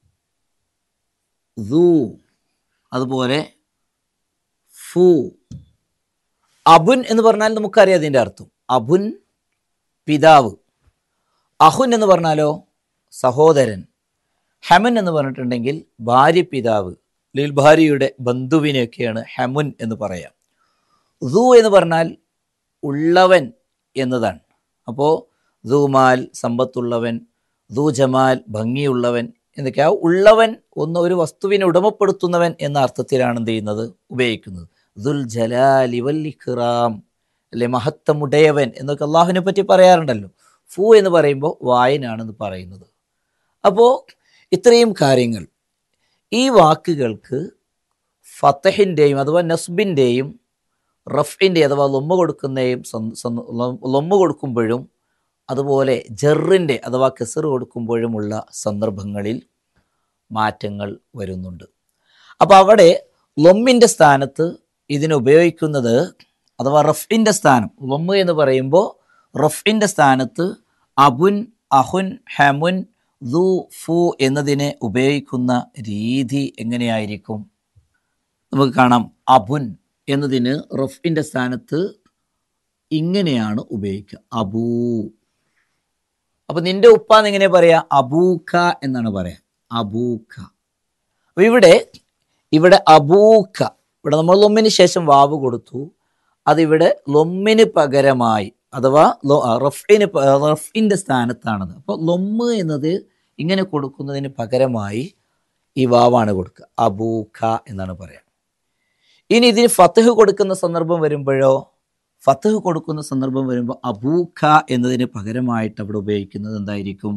ദൂ അതുപോലെ ഫു അബുൻ എന്ന് പറഞ്ഞാൽ നമുക്കറിയാം അതിൻ്റെ അർത്ഥം അബുൻ പിതാവ് അഹുൻ എന്ന് പറഞ്ഞാലോ സഹോദരൻ ഹമുൻ എന്ന് പറഞ്ഞിട്ടുണ്ടെങ്കിൽ ഭാര്യ പിതാവ് അല്ലെങ്കിൽ ഭാര്യയുടെ ബന്ധുവിനെയൊക്കെയാണ് ഹമുൻ എന്ന് പറയാം ദൂ എന്ന് പറഞ്ഞാൽ ഉള്ളവൻ എന്നതാണ് അപ്പോൾ ദൂമാൽ സമ്പത്തുള്ളവൻ ദൂ ജമാൽ ഭംഗിയുള്ളവൻ എന്നൊക്കെ ആ ഉള്ളവൻ ഒന്ന് ഒരു വസ്തുവിനെ ഉടമപ്പെടുത്തുന്നവൻ എന്ന അർത്ഥത്തിലാണ് എന്ത് ചെയ്യുന്നത് ഉപയോഗിക്കുന്നത് ദുൽ ജലാലി വൽ ഇഖ്റാം അല്ലെ മഹത്വമുടയവൻ എന്നൊക്കെ അള്ളാഹുവിനെ പറ്റി പറയാറുണ്ടല്ലോ ഫു എന്ന് പറയുമ്പോൾ വായനാണെന്ന് പറയുന്നത് അപ്പോൾ ഇത്രയും കാര്യങ്ങൾ ഈ വാക്കുകൾക്ക് ഫത്തഹിൻ്റെയും അഥവാ നസ്ബിൻ്റെയും റഫിൻ്റെ അഥവാ ലൊമ്മ കൊടുക്കുന്നതും ലൊമ്മ കൊടുക്കുമ്പോഴും അതുപോലെ ജെറിൻ്റെ അഥവാ കെസർ കൊടുക്കുമ്പോഴുമുള്ള സന്ദർഭങ്ങളിൽ മാറ്റങ്ങൾ വരുന്നുണ്ട് അപ്പോൾ അവിടെ ലൊമ്മിൻ്റെ സ്ഥാനത്ത് ഇതിന് ഉപയോഗിക്കുന്നത് അഥവാ റഫിൻ്റെ സ്ഥാനം ലൊമ്മ് എന്ന് പറയുമ്പോൾ റഫിൻ്റെ സ്ഥാനത്ത് അബുൻ അഹുൻ ഹമുൻ ദു ഫു എന്നതിനെ ഉപയോഗിക്കുന്ന രീതി എങ്ങനെയായിരിക്കും നമുക്ക് കാണാം അബുൻ എന്നതിന് റഫിൻ്റെ സ്ഥാനത്ത് ഇങ്ങനെയാണ് ഉപയോഗിക്കുക അബൂ അപ്പൊ നിന്റെ ഉപ്പ എന്നെങ്ങനെ പറയാ അബൂക്ക എന്നാണ് പറയാ അബൂക്ക അപ്പൊ ഇവിടെ ഇവിടെ അബൂക്ക ഇവിടെ നമ്മൾ ലൊമ്മിന് ശേഷം വാവ് കൊടുത്തു അതിവിടെ ലൊമ്മിന് പകരമായി അഥവാ ലൊ- ആ, റഫിന് പ- റഫിന്റെ സ്ഥാനത്താണത് അപ്പോൾ ലൊമ്മ് എന്നത് ഇങ്ങനെ കൊടുക്കുന്നതിന് പകരമായി ഈ വാവാണ് കൊടുക്കുക അബൂക്ക എന്നാണ് പറയാം ഇനി ഇതിന് ഫത്തഹ് കൊടുക്കുന്ന സന്ദർഭം വരുമ്പോഴോ ഫത്തഹ് കൊടുക്കുന്ന സന്ദർഭം വരുമ്പോൾ അബൂഖ എന്നതിന് പകരമായിട്ട് അവിടെ ഉപയോഗിക്കുന്നത് എന്തായിരിക്കും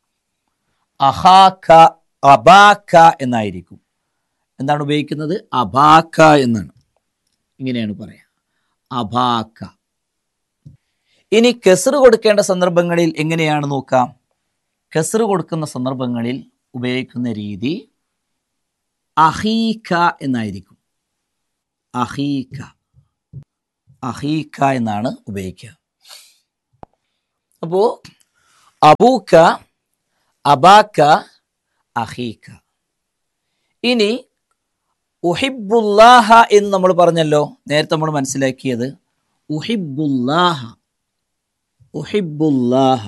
അഹാഖ അബാഖ എന്നായിരിക്കും എന്താണ് ഉപയോഗിക്കുന്നത് അബാഖ എന്നാണ് ഇങ്ങനെയാണ് പറയാ അബാഖ ഇനി കെസറ് കൊടുക്കേണ്ട സന്ദർഭങ്ങളിൽ എങ്ങനെയാണ് നോക്കാം കെസറ് കൊടുക്കുന്ന സന്ദർഭങ്ങളിൽ ഉപയോഗിക്കുന്ന രീതി അഹീഖ എന്നായിരിക്കും അഹീഖ അഹീഖ എന്നാണ് ഉപയോഗിക്കുക അപ്പോ അബൂക്ക അബാക്ക അഹീഖ ഇനി ഉഹിബുല്ലാഹ എന്ന് നമ്മൾ പറഞ്ഞല്ലോ നേരത്തെ നമ്മൾ മനസ്സിലാക്കിയത് ഉഹിബുല്ലാഹ ഉഹിബുല്ലാഹ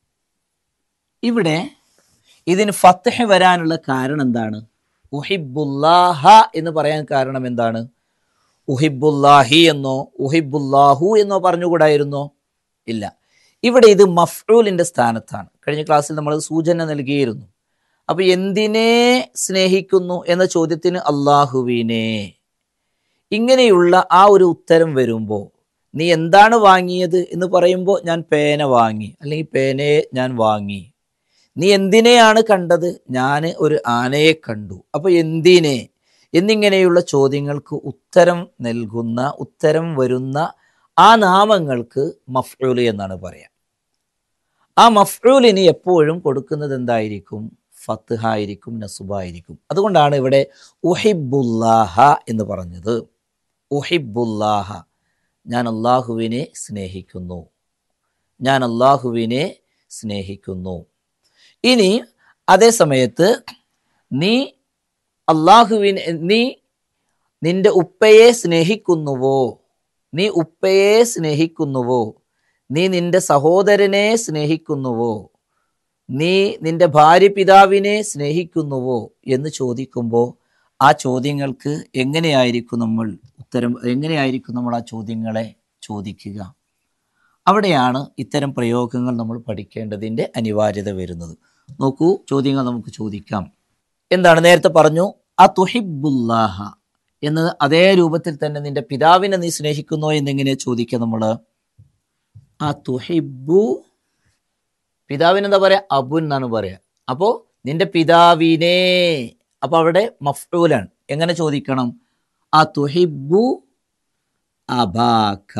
ഇവിടെ ഇതിന് ഫത്തഹ് വരാനുള്ള കാരണം എന്താണ് ഉഹിബുല്ലാഹ എന്ന് പറയാൻ കാരണം എന്താണ് ഉഹിബുല്ലാഹി എന്നോ ഉഹിബുല്ലാഹു എന്നോ പറഞ്ഞുകൂടായിരുന്നോ ഇല്ല ഇവിടെ ഇത് മഫ്റൂലിന്റെ സ്ഥാനത്താണ് കഴിഞ്ഞ ക്ലാസ്സിൽ നമ്മൾ സൂചന നൽകിയിരുന്നു അപ്പൊ എന്തിനെ സ്നേഹിക്കുന്നു എന്ന ചോദ്യത്തിന് അള്ളാഹുവിനെ ഇങ്ങനെയുള്ള ആ ഒരു ഉത്തരം വരുമ്പോൾ നീ എന്താണ് വാങ്ങിയത് എന്ന് പറയുമ്പോൾ ഞാൻ പേന വാങ്ങി അല്ലെങ്കിൽ പേനയെ ഞാൻ വാങ്ങി നീ എന്തിനെയാണ് കണ്ടത് ഞാൻ ഒരു ആനയെ കണ്ടു അപ്പൊ എന്തിനെ എന്നിങ്ങനെയുള്ള ചോദ്യങ്ങൾക്ക് ഉത്തരം നൽകുന്ന ഉത്തരം വരുന്ന ആ നാമങ്ങൾക്ക് മഫ്ഊല് എന്നാണ് പറയാം ആ മഫ്ഊലിന് എപ്പോഴും കൊടുക്കുന്നത് എന്തായിരിക്കും ഫത്ത്ഹ ആയിരിക്കും നസുബായിരിക്കും അതുകൊണ്ടാണ് ഇവിടെ ഉഹിബുല്ലാഹ എന്ന് പറഞ്ഞത് ഉഹിബുല്ലാഹ ഞാൻ അള്ളാഹുവിനെ സ്നേഹിക്കുന്നു ഞാൻ അള്ളാഹുവിനെ സ്നേഹിക്കുന്നു ഇനി അതേ സമയത്ത് നീ അള്ളാഹുവിനെ നീ നിന്റെ ഉപ്പയെ സ്നേഹിക്കുന്നുവോ നീ ഉപ്പയെ സ്നേഹിക്കുന്നുവോ നീ നിന്റെ സഹോദരനെ സ്നേഹിക്കുന്നുവോ നീ നിന്റെ ഭാര്യ പിതാവിനെ സ്നേഹിക്കുന്നുവോ എന്ന് ചോദിക്കുമ്പോൾ ആ ചോദ്യങ്ങൾക്ക് എങ്ങനെയായിരിക്കും നമ്മൾ ഉത്തരം എങ്ങനെയായിരിക്കും നമ്മൾ ആ ചോദ്യങ്ങളെ ചോദിക്കുക അവിടെയാണ് ഇത്തരം പ്രയോഗങ്ങൾ നമ്മൾ പഠിക്കേണ്ടതിൻ്റെ അനിവാര്യത വരുന്നത് നോക്കൂ ചോദ്യങ്ങൾ നമുക്ക് ചോദിക്കാം എന്താണ് നേരത്തെ പറഞ്ഞു ആ തുഹിബുല്ലാഹ എന്ന് അതേ രൂപത്തിൽ തന്നെ നിന്റെ പിതാവിനെ നീ സ്നേഹിക്കുന്നോ എന്നെങ്ങനെ ചോദിക്കുക നമ്മൾ ആ തുഹിബു പിതാവിന് എന്താ പറയാ അബുൻ എന്നാണ് പറയാ അപ്പോ നിന്റെ പിതാവിനെ അപ്പൊ അവിടെ മഫ്ഊലാണ് എങ്ങനെ ചോദിക്കണം ആ തുഹിബു അബാക്ക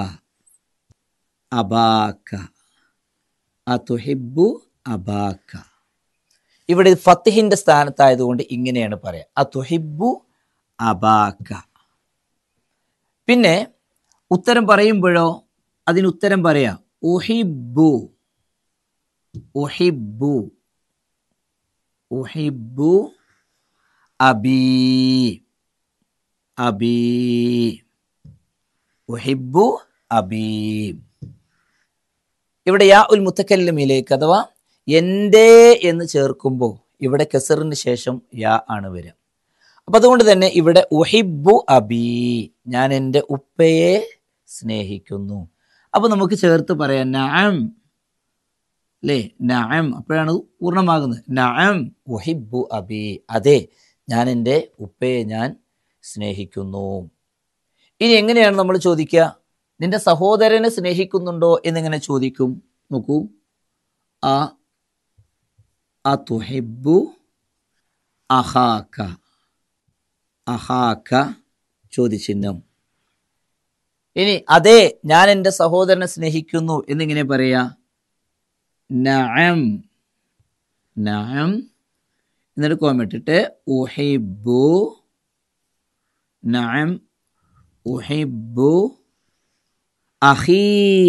അബാക്ക ആ തുഹിബു അബാക്ക ഇവിടെ ഫത്തിഹിന്റെ സ്ഥാനത്തായതുകൊണ്ട് ഇങ്ങനെയാണ് പറയാ ആ തുഹിബു അബാക്ക പിന്നെ ഉത്തരം പറയുമ്പോഴോ അതിന് ഉത്തരം പറയാം ഉഹിബു ഉഹിബു ഉഹിബു അബീ അബീ ഉഹിബു അബീ ഇവിടെ യാ ഉൽ മുത്തക്കല്ലിമിലേക്ക് അഥവാ എൻ്റെ എന്ന് ചേർക്കുമ്പോൾ ഇവിടെ കസറിന് ശേഷം യാ ആണ് വരിക അപ്പം അതുകൊണ്ട് തന്നെ ഇവിടെ ഉഹിബു അബീ ഞാൻ എൻ്റെ ഉപ്പയെ സ്നേഹിക്കുന്നു അപ്പം നമുക്ക് ചേർത്ത് പറയാം നഅം അല്ലേ നഅം അപ്പോഴാണ് ഇത് പൂർണ്ണമാകുന്നത് നഅം ഉഹിബു അബി അതെ ഞാൻ എൻ്റെ ഉപ്പയെ ഞാൻ സ്നേഹിക്കുന്നു ഇനി എങ്ങനെയാണ് നമ്മൾ ചോദിക്കുക നിന്റെ സഹോദരനെ സ്നേഹിക്കുന്നുണ്ടോ എന്നിങ്ങനെ ചോദിക്കും നോക്കൂ ആ ആ തുഹിബു അഹാക്ക അഹാക്ക ചോദിച്ചിഹ്നം ഇനി അതെ ഞാൻ എൻ്റെ സഹോദരനെ സ്നേഹിക്കുന്നു എന്നിങ്ങനെ പറയാ നഅം നഅം എന്നിട്ട് കോമിട്ടിട്ട് ഉഹിബു നഅം ഉഹിബു അഹീ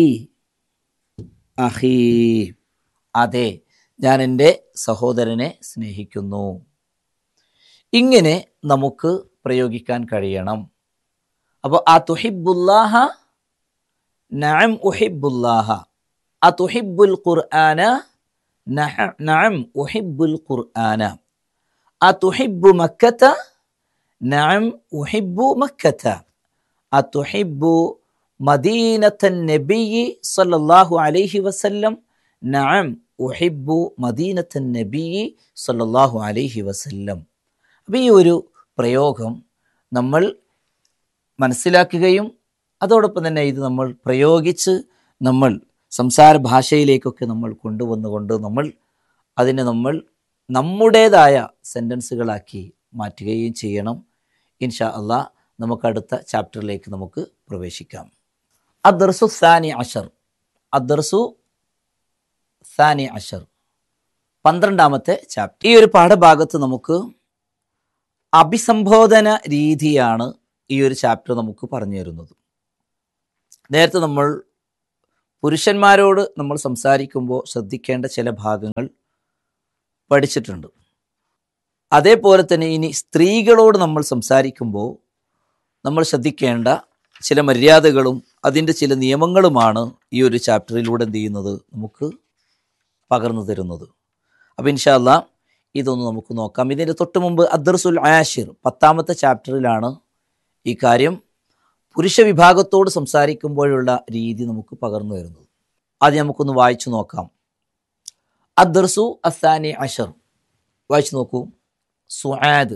അഹീ അതെ ഞാൻ എൻ്റെ സഹോദരനെ സ്നേഹിക്കുന്നു ഇങ്ങനെ നമുക്ക് പ്രയോഗിക്കാൻ കഴിയണം അപ്പോൾ ആ തുഹിബുല്ലാഹ നഅം ഉഹിബുല്ലാഹ ആ തുഹിബുൽ ഖുർആന നഹ- നഅം ഉഹിബുൽ ഖുർആന ആ തുഹിബു മക്കത്ത നഅം ഉഹിബു മക്കത്ത ആ തുഹിബു മദീനത്തൻ നബിയി സല്ലല്ലാഹു അലൈഹി വസല്ലം നഅം ഉഹിബു മദീനത്തൻ നബിയി സല്ലല്ലാഹു അലൈഹി വസല്ലം അപ്പോൾ ഈ ഒരു പ്രയോഗം നമ്മൾ മനസ്സിലാക്കുകയും അതോടൊപ്പം തന്നെ ഇത് നമ്മൾ പ്രയോഗിച്ച് നമ്മൾ സംസാര ഭാഷയിലേക്കൊക്കെ നമ്മൾ കൊണ്ടുവന്നുകൊണ്ട് നമ്മൾ അതിനെ നമ്മൾ നമ്മുടേതായ സെൻറ്റൻസുകളാക്കി മാറ്റുകയും ചെയ്യണം ഇൻഷാ അള്ളാ നമുക്ക് അടുത്ത ചാപ്റ്ററിലേക്ക് നമുക്ക് പ്രവേശിക്കാം അദ്രസു സാനി അഷർ അദ്രസു സാനി അഷർ പന്ത്രണ്ടാമത്തെ ചാപ്റ്റർ ഈ ഒരു പാഠഭാഗത്ത് നമുക്ക് അഭിസംബോധന രീതിയാണ് ഈ ഒരു ചാപ്റ്റർ നമുക്ക് പറഞ്ഞു തരുന്നത് നേരത്തെ നമ്മൾ പുരുഷന്മാരോട് നമ്മൾ സംസാരിക്കുമ്പോൾ ശ്രദ്ധിക്കേണ്ട ചില ഭാഗങ്ങൾ പഠിച്ചിട്ടുണ്ട് അതേപോലെ തന്നെ ഇനി സ്ത്രീകളോട് നമ്മൾ സംസാരിക്കുമ്പോൾ നമ്മൾ ശ്രദ്ധിക്കേണ്ട ചില മര്യാദകളും അതിൻ്റെ ചില നിയമങ്ങളുമാണ് ഈ ഒരു ചാപ്റ്ററിലൂടെ എന്ത് ചെയ്യുന്നത് നമുക്ക് പകർന്നു തരുന്നത് അപ്പം ഇൻഷാല്ല ഇതൊന്ന് നമുക്ക് നോക്കാം ഇതിൻ്റെ തൊട്ട് മുമ്പ് അദ്രസുൽ ആഷിർ പത്താമത്തെ ചാപ്റ്ററിലാണ് ഈ കാര്യം പുരുഷ വിഭാഗത്തോട് സംസാരിക്കുമ്പോഴുള്ള രീതി നമുക്ക് പകർന്നു വരുന്നത് ആദ്യം നമുക്കൊന്ന് വായിച്ചു നോക്കാം അദ്രസു അസാനി അഷർ വായിച്ചു നോക്കൂ സുആദ്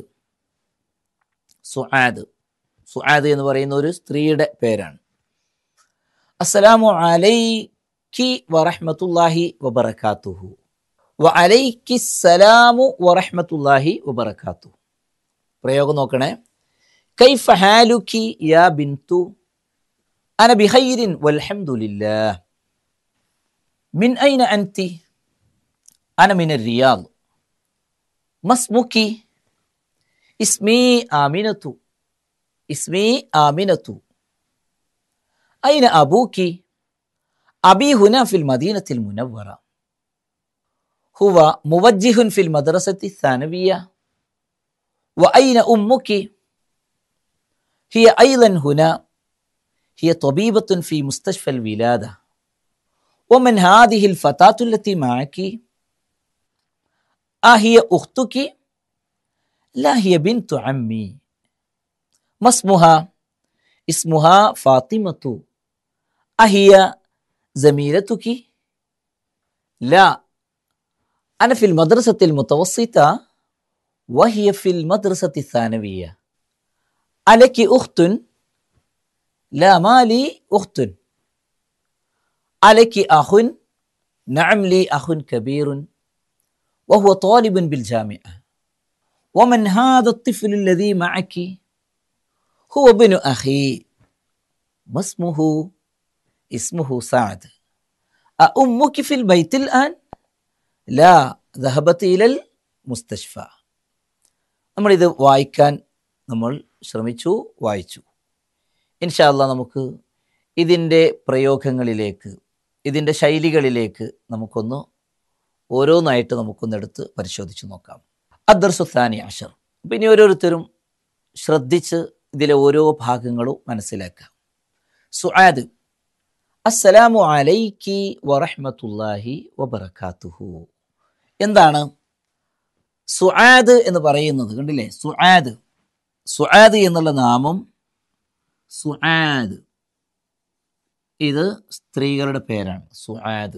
സുആദ് സുആദ് എന്ന് പറയുന്ന ഒരു സ്ത്രീയുടെ പേരാണ് അസ്സലാമു അലൈക്കി വറഹ്മത്തുള്ളാഹി വബറകാതുഹു വഅലൈക്കി സലാമു വറഹ്മത്തുള്ളാഹി വബറകാതുഹു പ്രയോഗം നോക്കണേ കൈഫ ഹാലുക്കി യാ ബിന്തു അന ബിഖൈരിൻ വൽഹംദുലില്ലാഹ് മിൻ ഐന അൻതി أنا من الرياض ما اسمك اسمي آمنة اسمي آمنة أين أبوك أبي هنا في المدينة المنورة هو موجه في المدرسة الثانوية وأين أمك هي أيضا هنا هي طبيبة في مستشفى الولادة ومن هذه الفتاة التي معك أهي أختك لا هي بنت عمي ما اسمها اسمها فاطمة أهي زميلتك لا أنا في المدرسة المتوسطة وهي في المدرسة الثانوية ألك أخت لا ما لي أخت ألك أخ نعم لي أخ كبير وهو طالب بالجامعة ومن هذا الطفل الذي معك هو ابن أخي ما اسمه اسمه سعد أأمك في البيت الآن لا ذهبت إلى المستشفى നമ്മളിത് വായിക്കാൻ നമ്മൾ ശ്രമിച്ചു വായിച്ചു ഇൻഷാല്ല നമുക്ക് ഇതിൻ്റെ പ്രയോഗങ്ങളിലേക്ക് ഇതിൻ്റെ ശൈലികളിലേക്ക് നമുക്കൊന്ന് ഓരോന്നായിട്ട് നമുക്കൊന്നെടുത്ത് പരിശോധിച്ച് നോക്കാം അദർസുത്താനി അഷർ അപ്പം ഇനി ഓരോരുത്തരും ശ്രദ്ധിച്ച് ഇതിലെ ഓരോ ഭാഗങ്ങളും മനസ്സിലാക്കാം സുആദ് അസ്സലാമു അലൈക്കി വറഹ്മത്തുള്ളാഹി വബറകാതുഹു എന്താണ് സുആദ് എന്ന് പറയുന്നത് കണ്ടില്ലേ സുആദ് സുആദ് എന്നുള്ള നാമം സുആദ് ഇത് സ്ത്രീകളുടെ പേരാണ് സുആദ്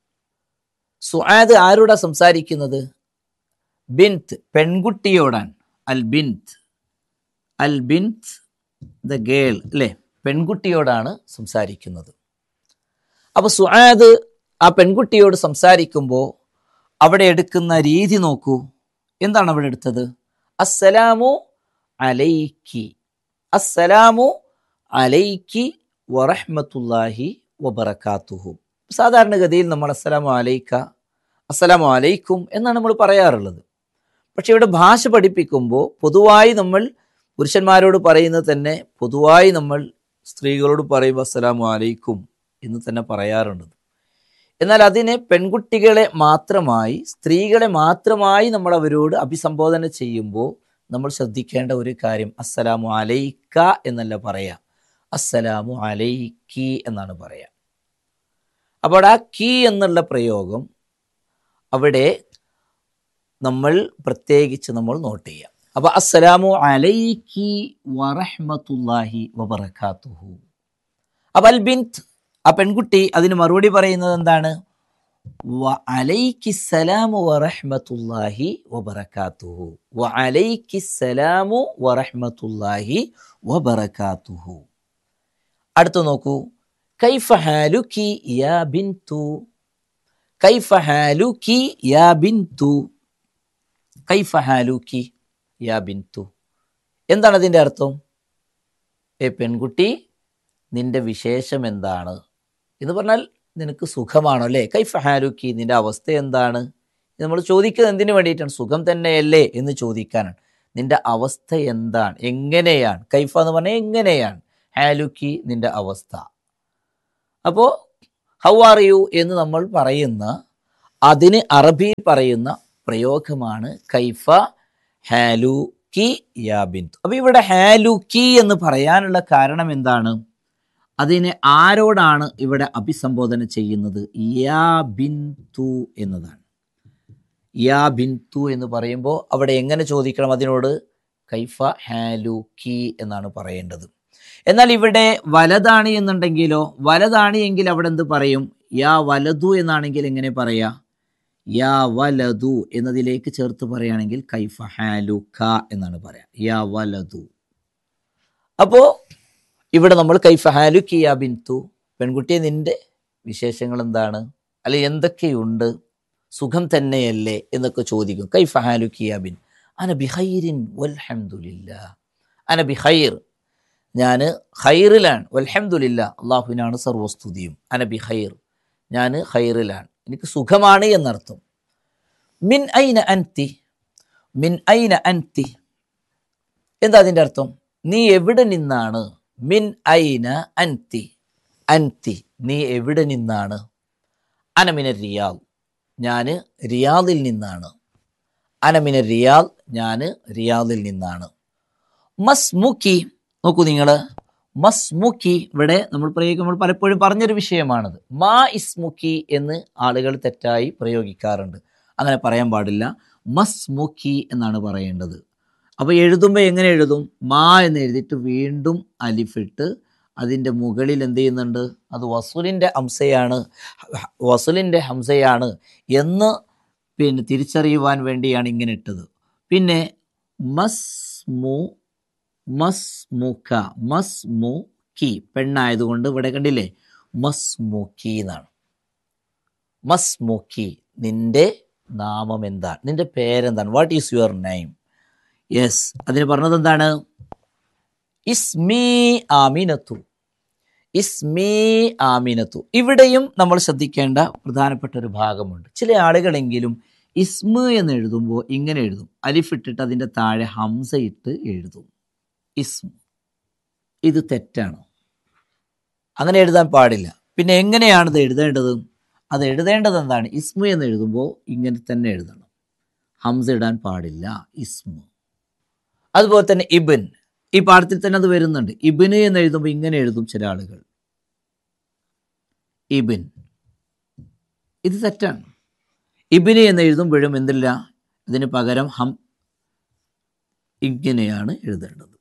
സുആദ് ആരോടാ സംസാരിക്കുന്നത് ബിൻത്ത് പെൺകുട്ടിയോടാണ് അൽ ബിൻത്ത് അൽ ബിൻത്ത് ദ ഗേൾ അല്ലേ പെൺകുട്ടിയോടാണ് സംസാരിക്കുന്നത് അപ്പൊ സുആദ് ആ പെൺകുട്ടിയോട് സംസാരിക്കുമ്പോൾ അവിടെ എടുക്കുന്ന രീതി നോക്കൂ എന്താണ് അവിടെ എടുത്തത് അസ്സലാമു അലൈക്കി അസ്സലാമു അലൈക്കി വറഹ്മത്തുള്ളാഹി വബറകാതുഹു സാധാരണഗതിയിൽ നമ്മൾ അസ്സലാമു അലൈക്ക അസ്സലാമു അലൈക്കും എന്നാണ് നമ്മൾ പറയാറുള്ളത് പക്ഷെ ഇവിടെ ഭാഷ പഠിപ്പിക്കുമ്പോൾ പൊതുവായി നമ്മൾ പുരുഷന്മാരോട് പറയുന്നത് തന്നെ പൊതുവായി നമ്മൾ സ്ത്രീകളോട് പറയുമ്പോൾ അസ്സലാമു അലൈക്കും എന്ന് തന്നെ പറയാറുണ്ട് എന്നാൽ അതിനെ പെൺകുട്ടികളെ മാത്രമായി സ്ത്രീകളെ മാത്രമായി നമ്മൾ അവരോട് അഭിസംബോധന ചെയ്യുമ്പോൾ നമ്മൾ ശ്രദ്ധിക്കേണ്ട ഒരു കാര്യം അസ്സലാമു അലൈക്ക എന്നല്ല പറയാ അസ്സലാമു അലൈക്കി എന്നാണ് പറയാ അപ്പോൾ ആ കീ എന്നുള്ള പ്രയോഗം അവിടെ നമ്മൾ പ്രത്യേകിച്ച് നമ്മൾ നോട്ട് ചെയ്യാം അപ്പൊ അസ്സലാമു അലൈക്കി വറഹ്മത്തുള്ളാഹി വബറകാതുഹു അപ്പൊ അൽ ബിൻത് ആ പെൺകുട്ടി അതിന് മറുപടി പറയുന്നത് എന്താണ് വ അലൈക്കി സലാമു വറഹ്മത്തുള്ളാഹി വബറകാതുഹു വ അലൈക്കി സലാമു വറഹ്മത്തുള്ളാഹി വബറകാതുഹു അടുത്ത് നോക്കൂ കൈഫ ഹാലുക്കി യാ ബിൻതു കൈഫ ഹാലുക്കി യാ ബിൻതു കൈഫ ഹാലുക്കി യാ ബിൻതു എന്താണ് അതിൻ്റെ അർത്ഥം ഏ പെൺകുട്ടി നിന്റെ വിശേഷം എന്താണ് എന്ന് പറഞ്ഞാൽ നിനക്ക് സുഖമാണോ അല്ലേ കൈഫ ഹാലുക്കി നിന്റെ അവസ്ഥ എന്താണ് ഇത് നമ്മൾ ചോദിക്കുന്നത് എന്തിനു വേണ്ടിയിട്ടാണ് സുഖം തന്നെയല്ലേ എന്ന് ചോദിക്കാനാണ് നിന്റെ അവസ്ഥ എന്താണ് എങ്ങനെയാണ് കൈഫ എന്ന് പറഞ്ഞാൽ എങ്ങനെയാണ് ഹാലുക്കി നിന്റെ അവസ്ഥ അപ്പോൾ ഹൗ ആർ യു എന്ന് നമ്മൾ പറയുന്ന അതിന് അറബിയിൽ പറയുന്ന പ്രയോഗമാണ് കൈഫ ഹാലുക്കി യാ ബിന്തു അപ്പൊ ഇവിടെ ഹാലുക്കി എന്ന് പറയാനുള്ള കാരണം എന്താണ് അതിനെ ആരോടാണ് ഇവിടെ അഭിസംബോധന ചെയ്യുന്നത് യാ ബിന്തു എന്നതാണ് യാ ബിന്തു എന്ന് പറയുമ്പോൾ അവിടെ എങ്ങനെ ചോദിക്കണം അതിനോട് കൈഫ ഹാലുക്കി എന്നാണ് പറയേണ്ടത് എന്നാൽ ഇവിടെ വലതാണ് എന്നുണ്ടെങ്കിലോ വലതാണ് എങ്കിൽ അവിടെ എന്ത് പറയും യാ വലതു എന്നാണെങ്കിൽ എങ്ങനെ പറയാ യാ വലതു എന്നതിലേക്ക് ചേർത്ത് പറയുകയാണെങ്കിൽ കൈഫ ഹാലുക്ക എന്നാണ് പറയാ യാ വലതു അപ്പോ ഇവിടെ നമ്മൾ കൈഫ ഹാലുക്കി യാ ബിന്തു പെൺകുട്ടിയെ നിന്റെ വിശേഷങ്ങൾ എന്താണ് അല്ലെ എന്തൊക്കെയുണ്ട് സുഖം തന്നെയല്ലേ എന്നൊക്കെ ചോദിക്കും കൈഫ ഹാലുക്കി യാ ബിൻ അന ബിഹൈരിൻ വൽഹംദുലില്ല അന ബിഹൈർ ഞാൻ ഹൈറിലാണ് വൽഹംദുലില്ല അള്ളാഹുവിനാണ് സർവസ്തുതിയും അന ബിഹൈർ ഞാൻ ഹൈറിലാണ് എനിക്ക് സുഖമാണ് എന്നർത്ഥം മിൻ ഐന അൻതി മിൻ ഐന അൻതി എന്താ അതിൻ്റെ അർത്ഥം നീ എവിടെ നിന്നാണ് മിൻ ഐന അൻതി അൻതി നീ എവിടെ നിന്നാണ് അനമിന റിയാൽ ഞാൻ റിയാദിൽ നിന്നാണ് അനമിന റിയാൽ ഞാൻ റിയാദിൽ നിന്നാണ് മസ്മുക്കി നോക്കൂ നിങ്ങൾ മസ്മുക്കി ഇവിടെ നമ്മൾ പ്രയോഗിക്കും നമ്മൾ പലപ്പോഴും പറഞ്ഞൊരു വിഷയമാണത് മാ ഇസ്മുക്കി എന്ന് ആളുകൾ തെറ്റായി പ്രയോഗിക്കാറുണ്ട് അങ്ങനെ പറയാൻ പാടില്ല മസ്മുക്കി എന്നാണ് പറയേണ്ടത് അപ്പോൾ എഴുതുമ്പോൾ എങ്ങനെ എഴുതും മാ എന്ന് എഴുതിയിട്ട് വീണ്ടും അലിഫിട്ട് അതിൻ്റെ മുകളിൽ എന്ത് ചെയ്യുന്നുണ്ട് അത് വസുലിൻ്റെ ഹംസയാണ് വസുലിൻ്റെ ഹംസയാണ് എന്ന് പിന്നെ തിരിച്ചറിയുവാൻ വേണ്ടിയാണ് ഇങ്ങനെ ഇട്ടത് പിന്നെ മസ്മു മസ്മുഖ മസ്മുഖി പെണ്ണായതുകൊണ്ട് ഇവിടെ കണ്ടില്ലേ മസ്മുഖി എന്നാണ് മസ്മുഖി നിന്റെ നാമം എന്താണ് നിന്റെ പേരെന്താണ് what is your name yes അതിന് പറഞ്ഞത് എന്താണ് ഇസ്മി ആമിനത്തു ഇസ്മി ആമിനത്തു ഇവിടെയും നമ്മൾ ശ്രദ്ധിക്കേണ്ട പ്രധാനപ്പെട്ട ഒരു ഭാഗമുണ്ട് ചില ആളുകളെങ്കിലും ഇസ്മ എന്ന് എഴുതുമ്പോൾ ഇങ്ങനെ എഴുതും അലിഫിട്ടിട്ട് അതിൻ്റെ താഴെ ഹംസ ഇട്ട് എഴുതും ഇസ്മ ഇത് തെറ്റാണ് അങ്ങനെ എഴുതാൻ പാടില്ല പിന്നെ എങ്ങനെയാണ് ഇത് എഴുതേണ്ടത് അത് എഴുതേണ്ടത് എന്താണ് ഇസ്മു എന്ന് എഴുതുമ്പോൾ ഇങ്ങനെ തന്നെ എഴുതണം ഹംസ ഇടാൻ പാടില്ല ഇസ്മു അതുപോലെ തന്നെ ഇബിൻ ഈ പാഠത്തിൽ തന്നെ അത് വരുന്നുണ്ട് ഇബിന് എന്ന് എഴുതുമ്പോൾ ഇങ്ങനെ എഴുതും ചില ആളുകൾ ഇബിൻ ഇത് തെറ്റാണ് ഇബിന് എന്ന് എഴുതുമ്പോഴും എന്തില്ല ഇതിന് പകരം ഹം ഇങ്ങനെയാണ് എഴുതേണ്ടത്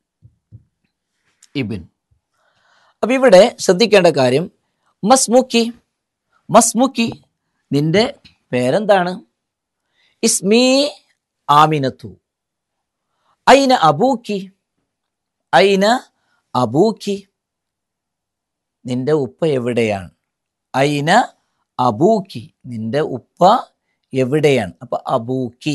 ഇബിൻ അപ്പം ഇവിടെ ശ്രദ്ധിക്കേണ്ട കാര്യം മസ്മുക്കി മസ്മുക്കി നിന്റെ പേരെന്താണ് ഇസ്മി ആമിനത്തു ഐന അബൂക്കി ഐന അബൂക്കി നിന്റെ ഉപ്പ എവിടെയാണ് ഐന അബൂക്കി നിന്റെ ഉപ്പ എവിടെയാണ് അപ്പൊ അബൂക്കി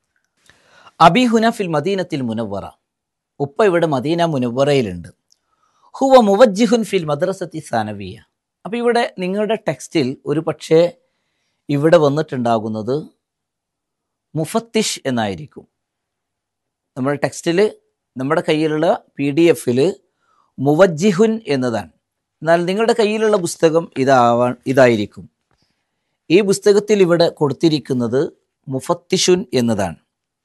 അബിഹുന ഫിൽ മദീനത്തിൽ മുനവറ ഉപ്പ ഇവിടെ മദീന മുനവറയിലുണ്ട് ഹുവ മുവജ്ജിഹുൻ ഫിൽ മദ്രസത്തി സാനവിയ അപ്പോൾ ഇവിടെ നിങ്ങളുടെ ടെക്സ്റ്റിൽ ഒരു പക്ഷേ ഇവിടെ വന്നിട്ടുണ്ടാകുന്നത് മുഫത്തിഷ് എന്നായിരിക്കും നമ്മുടെ ടെക്സ്റ്റിൽ നമ്മുടെ കയ്യിലുള്ള പി ഡി എഫിൽ മുവജ്ജിഹുൻ എന്നതാണ് എന്നാൽ നിങ്ങളുടെ കയ്യിലുള്ള പുസ്തകം ഇതാവാൻ ഇതായിരിക്കും ഈ പുസ്തകത്തിൽ ഇവിടെ കൊടുത്തിരിക്കുന്നത് മുഫത്തിഷുൻ എന്നതാണ്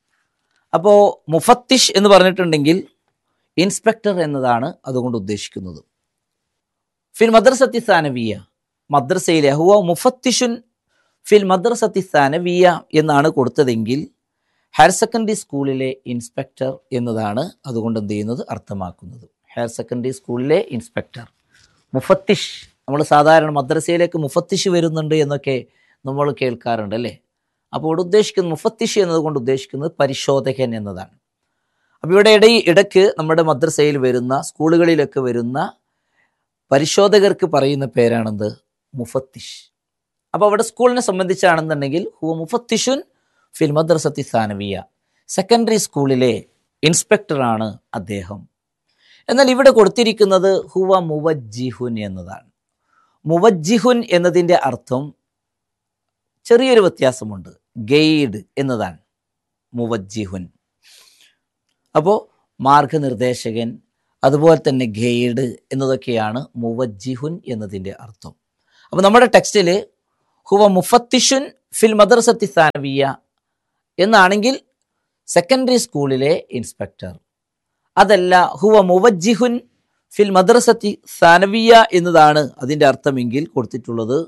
അപ്പോൾ മുഫത്തിഷ് എന്ന് പറഞ്ഞിട്ടുണ്ടെങ്കിൽ ഇൻസ്പെക്ടർ എന്നതാണ് അതുകൊണ്ട് ഉദ്ദേശിക്കുന്നത് ഫിൽ മദ്രസത്തി സാനവിയ മദ്രസയിലെ ഹുവ മുഫത്തിഷുൻ ഫിൽ മദ്രസത്തി സാനവിയ എന്നാണ് കൊടുത്തതെങ്കിൽ ഹയർ സെക്കൻഡറി സ്കൂളിലെ ഇൻസ്പെക്ടർ എന്നതാണ് അതുകൊണ്ട് എന്ത് ചെയ്യുന്നത് അർത്ഥമാക്കുന്നത് ഹയർ സെക്കൻഡറി സ്കൂളിലെ ഇൻസ്പെക്ടർ മുഫത്തിഷ് നമ്മൾ സാധാരണ മദ്രസയിലേക്ക് മുഫത്തിഷ് വരുന്നുണ്ട് എന്നൊക്കെ നമ്മൾ കേൾക്കാറുണ്ട് അല്ലേ അപ്പോൾ ഇവിടെ ഉദ്ദേശിക്കുന്നത് മുഫത്തിഷ് എന്നതുകൊണ്ട് ഉദ്ദേശിക്കുന്നത് പരിശോധകൻ എന്നതാണ് അപ്പോൾ ഇവിടെ ഇട ഇടയ്ക്ക് നമ്മുടെ മദ്രസയിൽ വരുന്ന സ്കൂളുകളിലൊക്കെ വരുന്ന പരിശോധകർക്ക് പറയുന്ന പേരാണെന്ത് മുഫത്തിഷ് അപ്പോൾ അവിടെ സ്കൂളിനെ സംബന്ധിച്ചാണെന്നുണ്ടെങ്കിൽ ഹുവ മുഫത്തിഷുൻ ഫിൽ മദ്രസത്തി സാനവിയ സെക്കൻഡറി സ്കൂളിലെ ഇൻസ്പെക്ടറാണ് അദ്ദേഹം എന്നാൽ ഇവിടെ കൊടുത്തിരിക്കുന്നത് ഹുവ മുവജ്ജിഹുൻ എന്നതാണ് മുവജ്ജിഹുൻ എന്നതിൻ്റെ അർത്ഥം ചെറിയൊരു വ്യത്യാസമുണ്ട് ഗൈഡ് എന്നതാണ് മുവജ്ജിഹുൻ അപ്പോൾ മാർഗനിർദ്ദേശകൻ അതുപോലെ തന്നെ ഗൈഡ് എന്നതൊക്കെയാണ് മുവജ്ജിഹുൻ എന്നതിൻ്റെ അർത്ഥം അപ്പോൾ നമ്മുടെ ടെക്സ്റ്റിൽ ഹുവ മുഫത്തിഷുൻ ഫിൽ മദ്രസത്തി സാനവിയ എന്നാണെങ്കിൽ സെക്കൻഡറി സ്കൂളിലെ ഇൻസ്പെക്ടർ അതല്ല ഹുവ മുവജ്ജിഹുൻ ഫിൽ മദ്രസത്തി സാനവിയ എന്നതാണ് അതിൻ്റെ അർത്ഥമെങ്കിൽ കൊടുത്തിട്ടുള്ളത്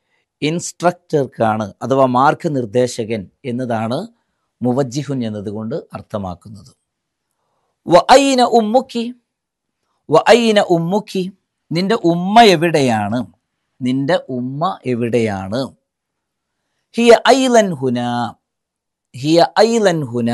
ഇൻസ്ട്രക്ടർക്കാണ് അഥവാ മാർഗനിർദ്ദേശകൻ എന്നതാണ് മുവജ്ജിഹുൻ എന്നതുകൊണ്ട് അർത്ഥമാക്കുന്നത് വ ഐന ഉമ്മുക്കി വ ഐന ഉമ്മുക്കി നിന്റെ ഉമ്മ എവിടെയാണ് നിന്റെ ഉമ്മ എവിടെയാണ് ഹിയ ഐലൻ ഹുന ഹിയ ഐലൻ ഹുന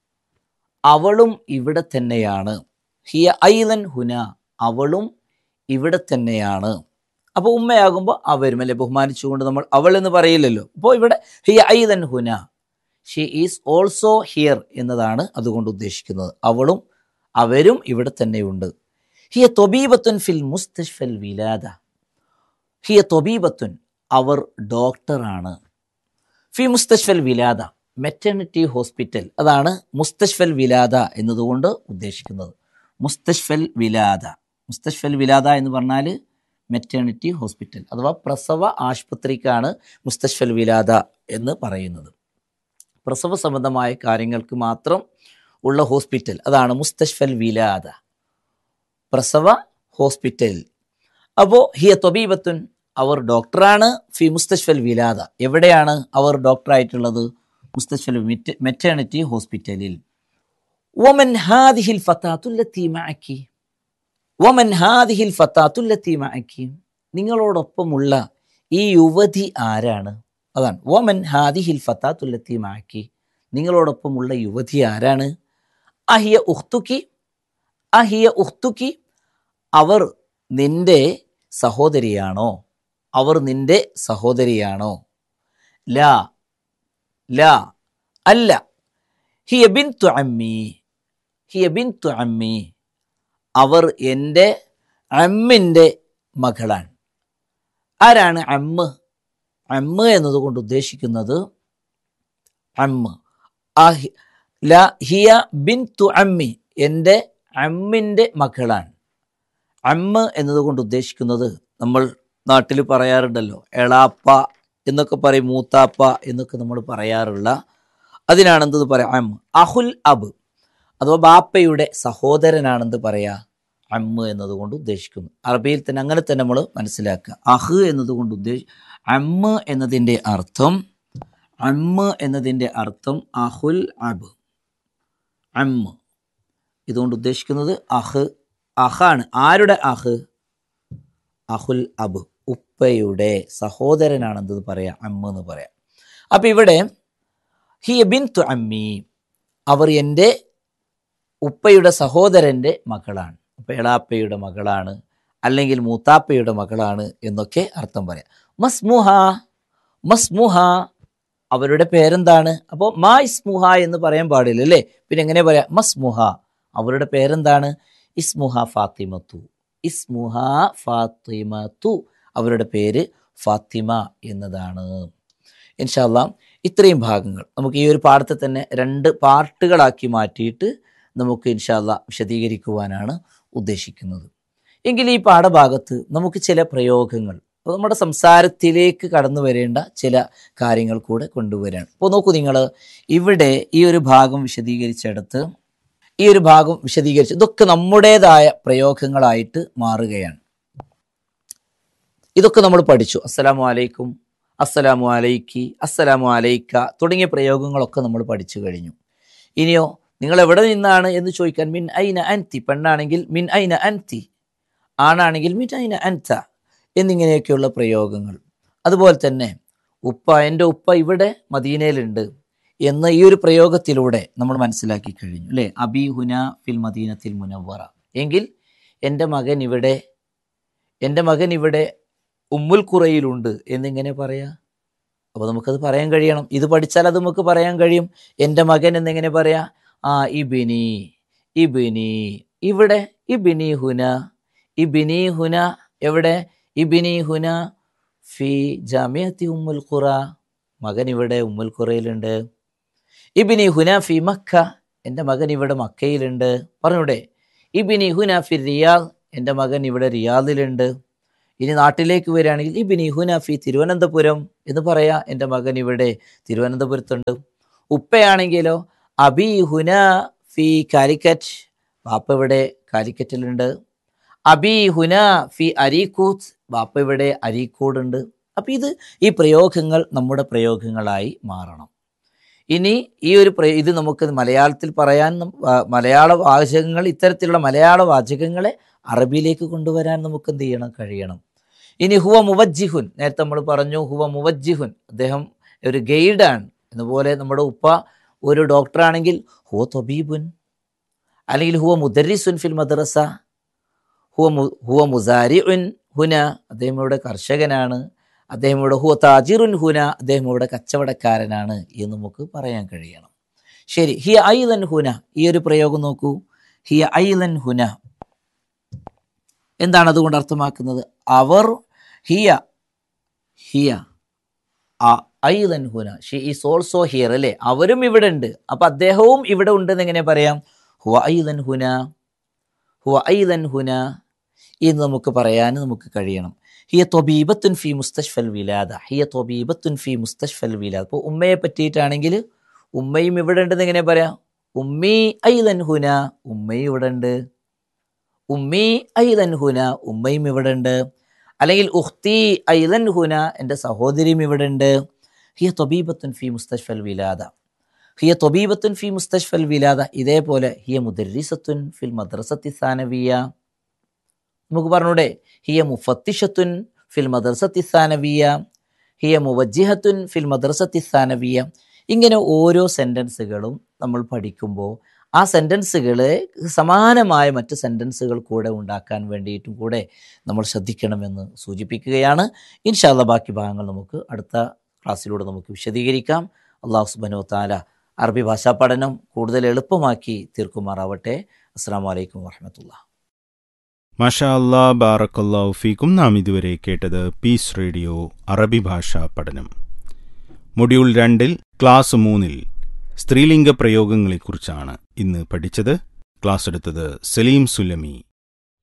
അവളും ഇവിടെ തന്നെയാണ് ഹിയ ഐലൻ ഹുന അവളും ഇവിടെ തന്നെയാണ് അപ്പോൾ ഉമ്മയാകുമ്പോൾ അവരും അല്ലെ ബഹുമാനിച്ചുകൊണ്ട് നമ്മൾ അവൾ എന്ന് പറയില്ലല്ലോ അപ്പോൾ ഇവിടെ ഹിയ ഐലൻ ഹുന ഷീ ഈസ് ഓൾസോ ഹിയർ എന്നതാണ് അതുകൊണ്ട് ഉദ്ദേശിക്കുന്നത് അവളും അവരും ഇവിടെ തന്നെയുണ്ട് ഹിയ തൊബീബത്തുൻ ഫിൽ മുസ്തഷ്ഫൽ വിലാദ ഹിയ തൊബീബത്തുൻ അവർ ഡോക്ടറാണ് ഫി മുസ്തഷ്ഫൽ വിലാദ മെറ്റേണിറ്റി ഹോസ്പിറ്റൽ അതാണ് മുസ്തഷ്ഫൽ വിലാദ എന്നതുകൊണ്ട് ഉദ്ദേശിക്കുന്നത് മുസ്തഷ്ഫൽ വിലാദ മുസ്തഷ്ഫൽ വിലാദ എന്ന് പറഞ്ഞാൽ മെറ്റേണിറ്റി ഹോസ്പിറ്റൽ അഥവാ പ്രസവ ആശുപത്രിക്കാണ് മുസ്തഷ്ഫൽ വിലാദ എന്ന് പറയുന്നത് പ്രസവ സംബന്ധമായ കാര്യങ്ങൾക്ക് മാത്രം ഉള്ള ഹോസ്പിറ്റൽ അതാണ് മുസ്തഷ്ഫൽ വിലാദ പ്രസവ ഹോസ്പിറ്റൽ അപ്പോൾ ഹിയ തൊബീബത്തുൻ അവർ ഡോക്ടറാണ് ഫി മുസ്തഷ്ഫൽ വിലാദ എവിടെയാണ് അവർ ഡോക്ടറായിട്ടുള്ളത് മുസ്തഷ്ഫൽ മെറ്റേണിറ്റി ഹോസ്പിറ്റലിൽ വമൻ ഹാദിഹിൽ ഫത്താത്തുല്ലത്തി മഅക്കി വമൻ ഹാദിഹിൽ ഫത്താത്തുല്ലത്തി മഅക്കി നിങ്ങളോടൊപ്പമുള്ള ഈ യുവതി ആരാണ് അതാണ് വമൻ ഹാദിഹിൽ ഫത്താത്തുല്ലത്തി മഅക്കി നിങ്ങളോടൊപ്പമുള്ള യുവതി ആരാണ് അഹിയ ഉഖ്തുക്കി അഹിയ ഉഖ്തുക്കി അവർ നിന്റെ സഹോദരിയാണോ അവർ നിന്റെ സഹോദരിയാണോ ലാ ലാ അല്ല ഹിയ ബിൻ അമ്മി ഹിയ ബിൻ അമ്മി അവർ എൻ്റെ അമ്മിൻ്റെ മകളാണ് ആരാണ് അമ്മ് അമ്മ എന്നതുകൊണ്ട് ഉദ്ദേശിക്കുന്നത് അമ്മ അഹി- ല ഹിയ ബിൻ അമ്മി എൻ്റെ അമ്മിൻ്റെ മകളാണ് അമ്മ എന്നതുകൊണ്ട് ഉദ്ദേശിക്കുന്നത് നമ്മൾ നാട്ടിൽ പറയാറുണ്ടല്ലോ എളാപ്പ എന്നൊക്കെ പറയും മൂത്താപ്പ എന്നൊക്കെ നമ്മൾ പറയാറുള്ള അതിനാണെന്ത് പറയാം അമ്മ അഹുൽ അബ് അഥവാ ബാപ്പയുടെ സഹോദരനാണെന്ത് പറയാ അമ്മ എന്നതുകൊണ്ട് ഉദ്ദേശിക്കുന്നു അറബിയിൽ തന്നെ അങ്ങനെ തന്നെ നമ്മൾ മനസ്സിലാക്കുക അഹ് എന്നതുകൊണ്ട് ഉദ്ദേശി അമ്മ എന്നതിൻ്റെ അർത്ഥം അമ്മ എന്നതിൻ്റെ അർത്ഥം അഹുൽ അബ് അമ്മ ഇതുകൊണ്ട് ഉദ്ദേശിക്കുന്നത് അഹ് അഹാണ് ആരുടെ അഹ് അഹുൽ അബ് ഉപ്പയുടെ സഹോദരനാണെന്നത് പറയാം അമ്മ എന്ന് പറയാം അപ്പം ഇവിടെ ഹിയ ബിൻ തു അമ്മി അവർ എൻ്റെ ഉപ്പയുടെ സഹോദരൻ്റെ മകളാണ് അപ്പം എളാപ്പയുടെ മകളാണ് അല്ലെങ്കിൽ മൂത്താപ്പയുടെ മകളാണ് എന്നൊക്കെ അർത്ഥം പറയാം മസ്മുഹ മസ്മുഹ അവരുടെ പേരെന്താണ് അപ്പോൾ മാ ഇസ്മുഹ എന്ന് പറയാൻ പാടില്ല അല്ലേ പിന്നെ എങ്ങനെ പറയാം മസ്മുഹ അവരുടെ പേരെന്താണ് ഇസ്മുഹ ഫാത്തിമത്തു ഇസ്മുഹ ഫാത്തിമത്തു അവരുടെ പേര് ഫാത്തിമ എന്നതാണ് ഇൻഷാല്ല ഇത്രയും ഭാഗങ്ങൾ നമുക്ക് ഈ ഒരു പാഠത്തെ തന്നെ രണ്ട് പാർട്ടുകളാക്കി മാറ്റിയിട്ട് നമുക്ക് ഇൻഷാല്ല വിശദീകരിക്കുവാനാണ് ഉദ്ദേശിക്കുന്നത് എങ്കിൽ ഈ പാഠഭാഗത്ത് നമുക്ക് ചില പ്രയോഗങ്ങൾ അപ്പോൾ നമ്മുടെ സംസാരത്തിലേക്ക് കടന്നു വരേണ്ട ചില കാര്യങ്ങൾ കൂടെ കൊണ്ടുവരാണ് അപ്പോൾ നോക്കൂ നിങ്ങൾ ഇവിടെ ഈ ഒരു ഭാഗം വിശദീകരിച്ചെടുത്ത് ഈ ഒരു ഭാഗം വിശദീകരിച്ച് ഇതൊക്കെ നമ്മുടേതായ പ്രയോഗങ്ങളായിട്ട് മാറുകയാണ് ഇതൊക്കെ നമ്മൾ പഠിച്ചു അസ്സലാമു അലൈക്കും അസ്സലാമു അലൈക്കി അസ്സലാമു അലൈക്ക തുടങ്ങിയ പ്രയോഗങ്ങളൊക്കെ നമ്മൾ പഠിച്ചു കഴിഞ്ഞു ഇനിയോ നിങ്ങൾ എവിടെ നിന്നാണ് എന്ന് ചോദിക്കാൻ മിൻ ഐന അൻതി പെണ്ണാണെങ്കിൽ മിൻ ഐന അൻതി ആണാണെങ്കിൽ മിൻ ഐന അൻത എന്നിങ്ങനെയൊക്കെയുള്ള പ്രയോഗങ്ങൾ അതുപോലെ തന്നെ ഉപ്പ എൻ്റെ ഉപ്പ ഇവിടെ മദീനയിലുണ്ട് എന്ന ഈ ഒരു പ്രയോഗത്തിലൂടെ നമ്മൾ മനസ്സിലാക്കി കഴിഞ്ഞു അല്ലേ അബി ഹുന ഫിൽ മദീനത്തിൽ മുനവറ എങ്കിൽ എൻ്റെ മകൻ ഇവിടെ എൻ്റെ മകൻ ഇവിടെ ഉമ്മുൽ ഖുറയിലുണ്ട് എന്നിങ്ങനെ പറയാ അപ്പോൾ നമുക്കത് പറയാൻ കഴിയണം ഇത് പഠിച്ചാൽ അത് നമുക്ക് പറയാൻ കഴിയും എൻ്റെ മകൻ എന്നിങ്ങനെ പറയാ ആ ഇബിനി ഇബിനി ഇവിടെ ഇബിനി ഹുന ഇബിനി ഹുന എവിടെ ഇബിനി ഹുന ഫി ജാമിയത്തി ഉമ്മുൽ ഖുറ മകൻ ഇവിടെ ഉമ്മുൽ ഖുറയിലുണ്ട് ഇബിനി ഹുന ഫി മക്ക എൻ്റെ മകൻ ഇവിടെ മക്കയിലുണ്ട് പറഞ്ഞൂടെ ഇബിനി ഹുന ഫി റിയാദ് എൻ്റെ മകൻ ഇവിടെ റിയാദിലുണ്ട് ഇനി നാട്ടിലേക്ക് വരികയാണെങ്കിൽ ഇബിനി ഹുന ഫി തിരുവനന്തപുരം എന്ന് പറയാ എൻ്റെ മകൻ ഇവിടെ തിരുവനന്തപുരത്തുണ്ട് ഉപ്പയാണെങ്കിലോ അബി ഹുന ഫി കാലിക്കറ്റ് ബാപ്പ ഇവിടെ കാലിക്കറ്റിലുണ്ട് അബി ഹുന ഫി അരീക്കൂത്ത് ബാപ്പ ഇവിടെ അരീക്കോടുണ്ട് അപ്പം ഇത് ഈ പ്രയോഗങ്ങൾ നമ്മുടെ പ്രയോഗങ്ങളായി മാറണം ഇനി ഈ ഒരു പ്രയോ ഇത് നമുക്ക് മലയാളത്തിൽ പറയാൻ നം- ആ, മലയാള വാചകങ്ങൾ ഇത്തരത്തിലുള്ള മലയാള വാചകങ്ങളെ അറബിയിലേക്ക് കൊണ്ടുവരാൻ നമുക്ക് എന്ത് ചെയ്യണം കഴിയണം ഇനി ഹുവ മുവജ്ജിഹുൻ നേരത്തെ നമ്മൾ പറഞ്ഞു ഹുവ മുവജ്ജിഹുൻ അദ്ദേഹം ഒരു ഗൈഡാണ് എന്നുപോലെ നമ്മുടെ ഉപ്പ ഒരു ഡോക്ടറാണെങ്കിൽ ഹുവ തൊബീബുൻ അല്ലെങ്കിൽ ഹുവ മുദരിസുൻ ഫിൽ മദ്രസ ഹുവ മു ഹുവ മുസാരിഉൻ ഹുന അദ്ദേഹം ഇവിടെ കർഷകനാണ് അദ്ദേഹം ഇവിടെ ഹുവ താജിറുൻ ഹുന അദ്ദേഹം ഇവിടെ കച്ചവടക്കാരനാണ് എന്ന് നമുക്ക് പറയാൻ കഴിയണം ശരി ഹിയ ഐലൻ ഹുന ഈ ഒരു പ്രയോഗം നോക്കൂ ഹിയ ഐലൻ ഹുന എന്താണ് അതുകൊണ്ട് അർത്ഥമാക്കുന്നത് അവർ ഹിയ ഹിയ ആ ഐലൻ ഹുന ഷീ ഈസ് ഓൾസോ ഹിയർ അല്ലേ അവരും ഇവിടെ ഉണ്ട് അപ്പൊ അദ്ദേഹവും ഇവിടെ ഉണ്ടെന്ന് എങ്ങനെ പറയാം ഹുവ ഐലൻ ഹുന ഹുവ ഐലൻ ഹുന എന്ന് നമുക്ക് പറയാൻ നമുക്ക് കഴിയണം ഹിയ തൊബീബത്തുൻ ഫി മുസ്തഷ്ഫൽ വിലാദ ഹിയ തൊബീബത്തുൻ ഫി മുസ്തഷ്ഫൽ വിലാദ അപ്പോൾ ഉമ്മയെ പറ്റിയിട്ടാണെങ്കിൽ ഉമ്മയും ഇവിടെ ഉണ്ടെന്ന് എങ്ങനെ പറയാം ഉമ്മി ഐലൻ ഹുന ഉമ്മയും ഇവിടെ ഉണ്ട് ഉമ്മി ഐലൻ ഹുന ഉമ്മയും ഇവിടെ ഉണ്ട് അല്ലെങ്കിൽ ഉഖ്തി ഐലൻ ഹുന എൻ്റെ സഹോദരിയും ഇവിടെ ഉണ്ട് ഹിയ തൊബീബത്തുൻ ഫി മുസ്തഷ്ഫൽ വിലാദ ഹിയ തൊബീബത്തുൻ ഫി മുസ്തഷ്ഫൽ വിലാദ ഇതേപോലെ ഹിയ മുദരിസത്തുൻ ഫിൽ മദ്രസത്തി സാനവിയ നമുക്ക് പറഞ്ഞൂടെ ഹിയ മുഫത്തിഷത്തുൻ ഫിൽ മദ്രസത്തി സാനവിയ ഹിയ മുവജ്ജിഹത്തുൻ ഫിൽ മദ്രസത്തി സാനവിയ ഇങ്ങനെ ഓരോ സെൻറ്റൻസുകളും നമ്മൾ പഠിക്കുമ്പോൾ ആ സെൻറ്റൻസുകൾ സമാനമായ മറ്റ് സെൻറ്റൻസുകൾ കൂടെ ഉണ്ടാക്കാൻ വേണ്ടിയിട്ടും കൂടെ നമ്മൾ ശ്രദ്ധിക്കണമെന്ന് സൂചിപ്പിക്കുകയാണ് ഇൻഷാല്ല ബാക്കി ഭാഗങ്ങൾ നമുക്ക് അടുത്ത ക്ലാസ്സിലൂടെ നമുക്ക് വിശദീകരിക്കാം അള്ളാഹു സുബനോ താല അറബി ഭാഷാ പഠനം കൂടുതൽ എളുപ്പമാക്കി തീർക്കുമാറാവട്ടെ അസ്സാം വലൈക്കും വാഹമത്തുള്ള മാഷാ അല്ലാ ബാറക്കല്ലാഹു ഫീക്കും നാം ഇതുവരെ കേട്ടത് പീസ് റേഡിയോ അറബി ഭാഷാ പഠനം മൊഡ്യൂൾ രണ്ടിൽ ക്ലാസ് മൂന്നിൽ സ്ത്രീലിംഗ പ്രയോഗങ്ങളെക്കുറിച്ചാണ് ഇന്ന് പഠിച്ചത് ക്ലാസ് എടുത്തത് സലീം സുലമി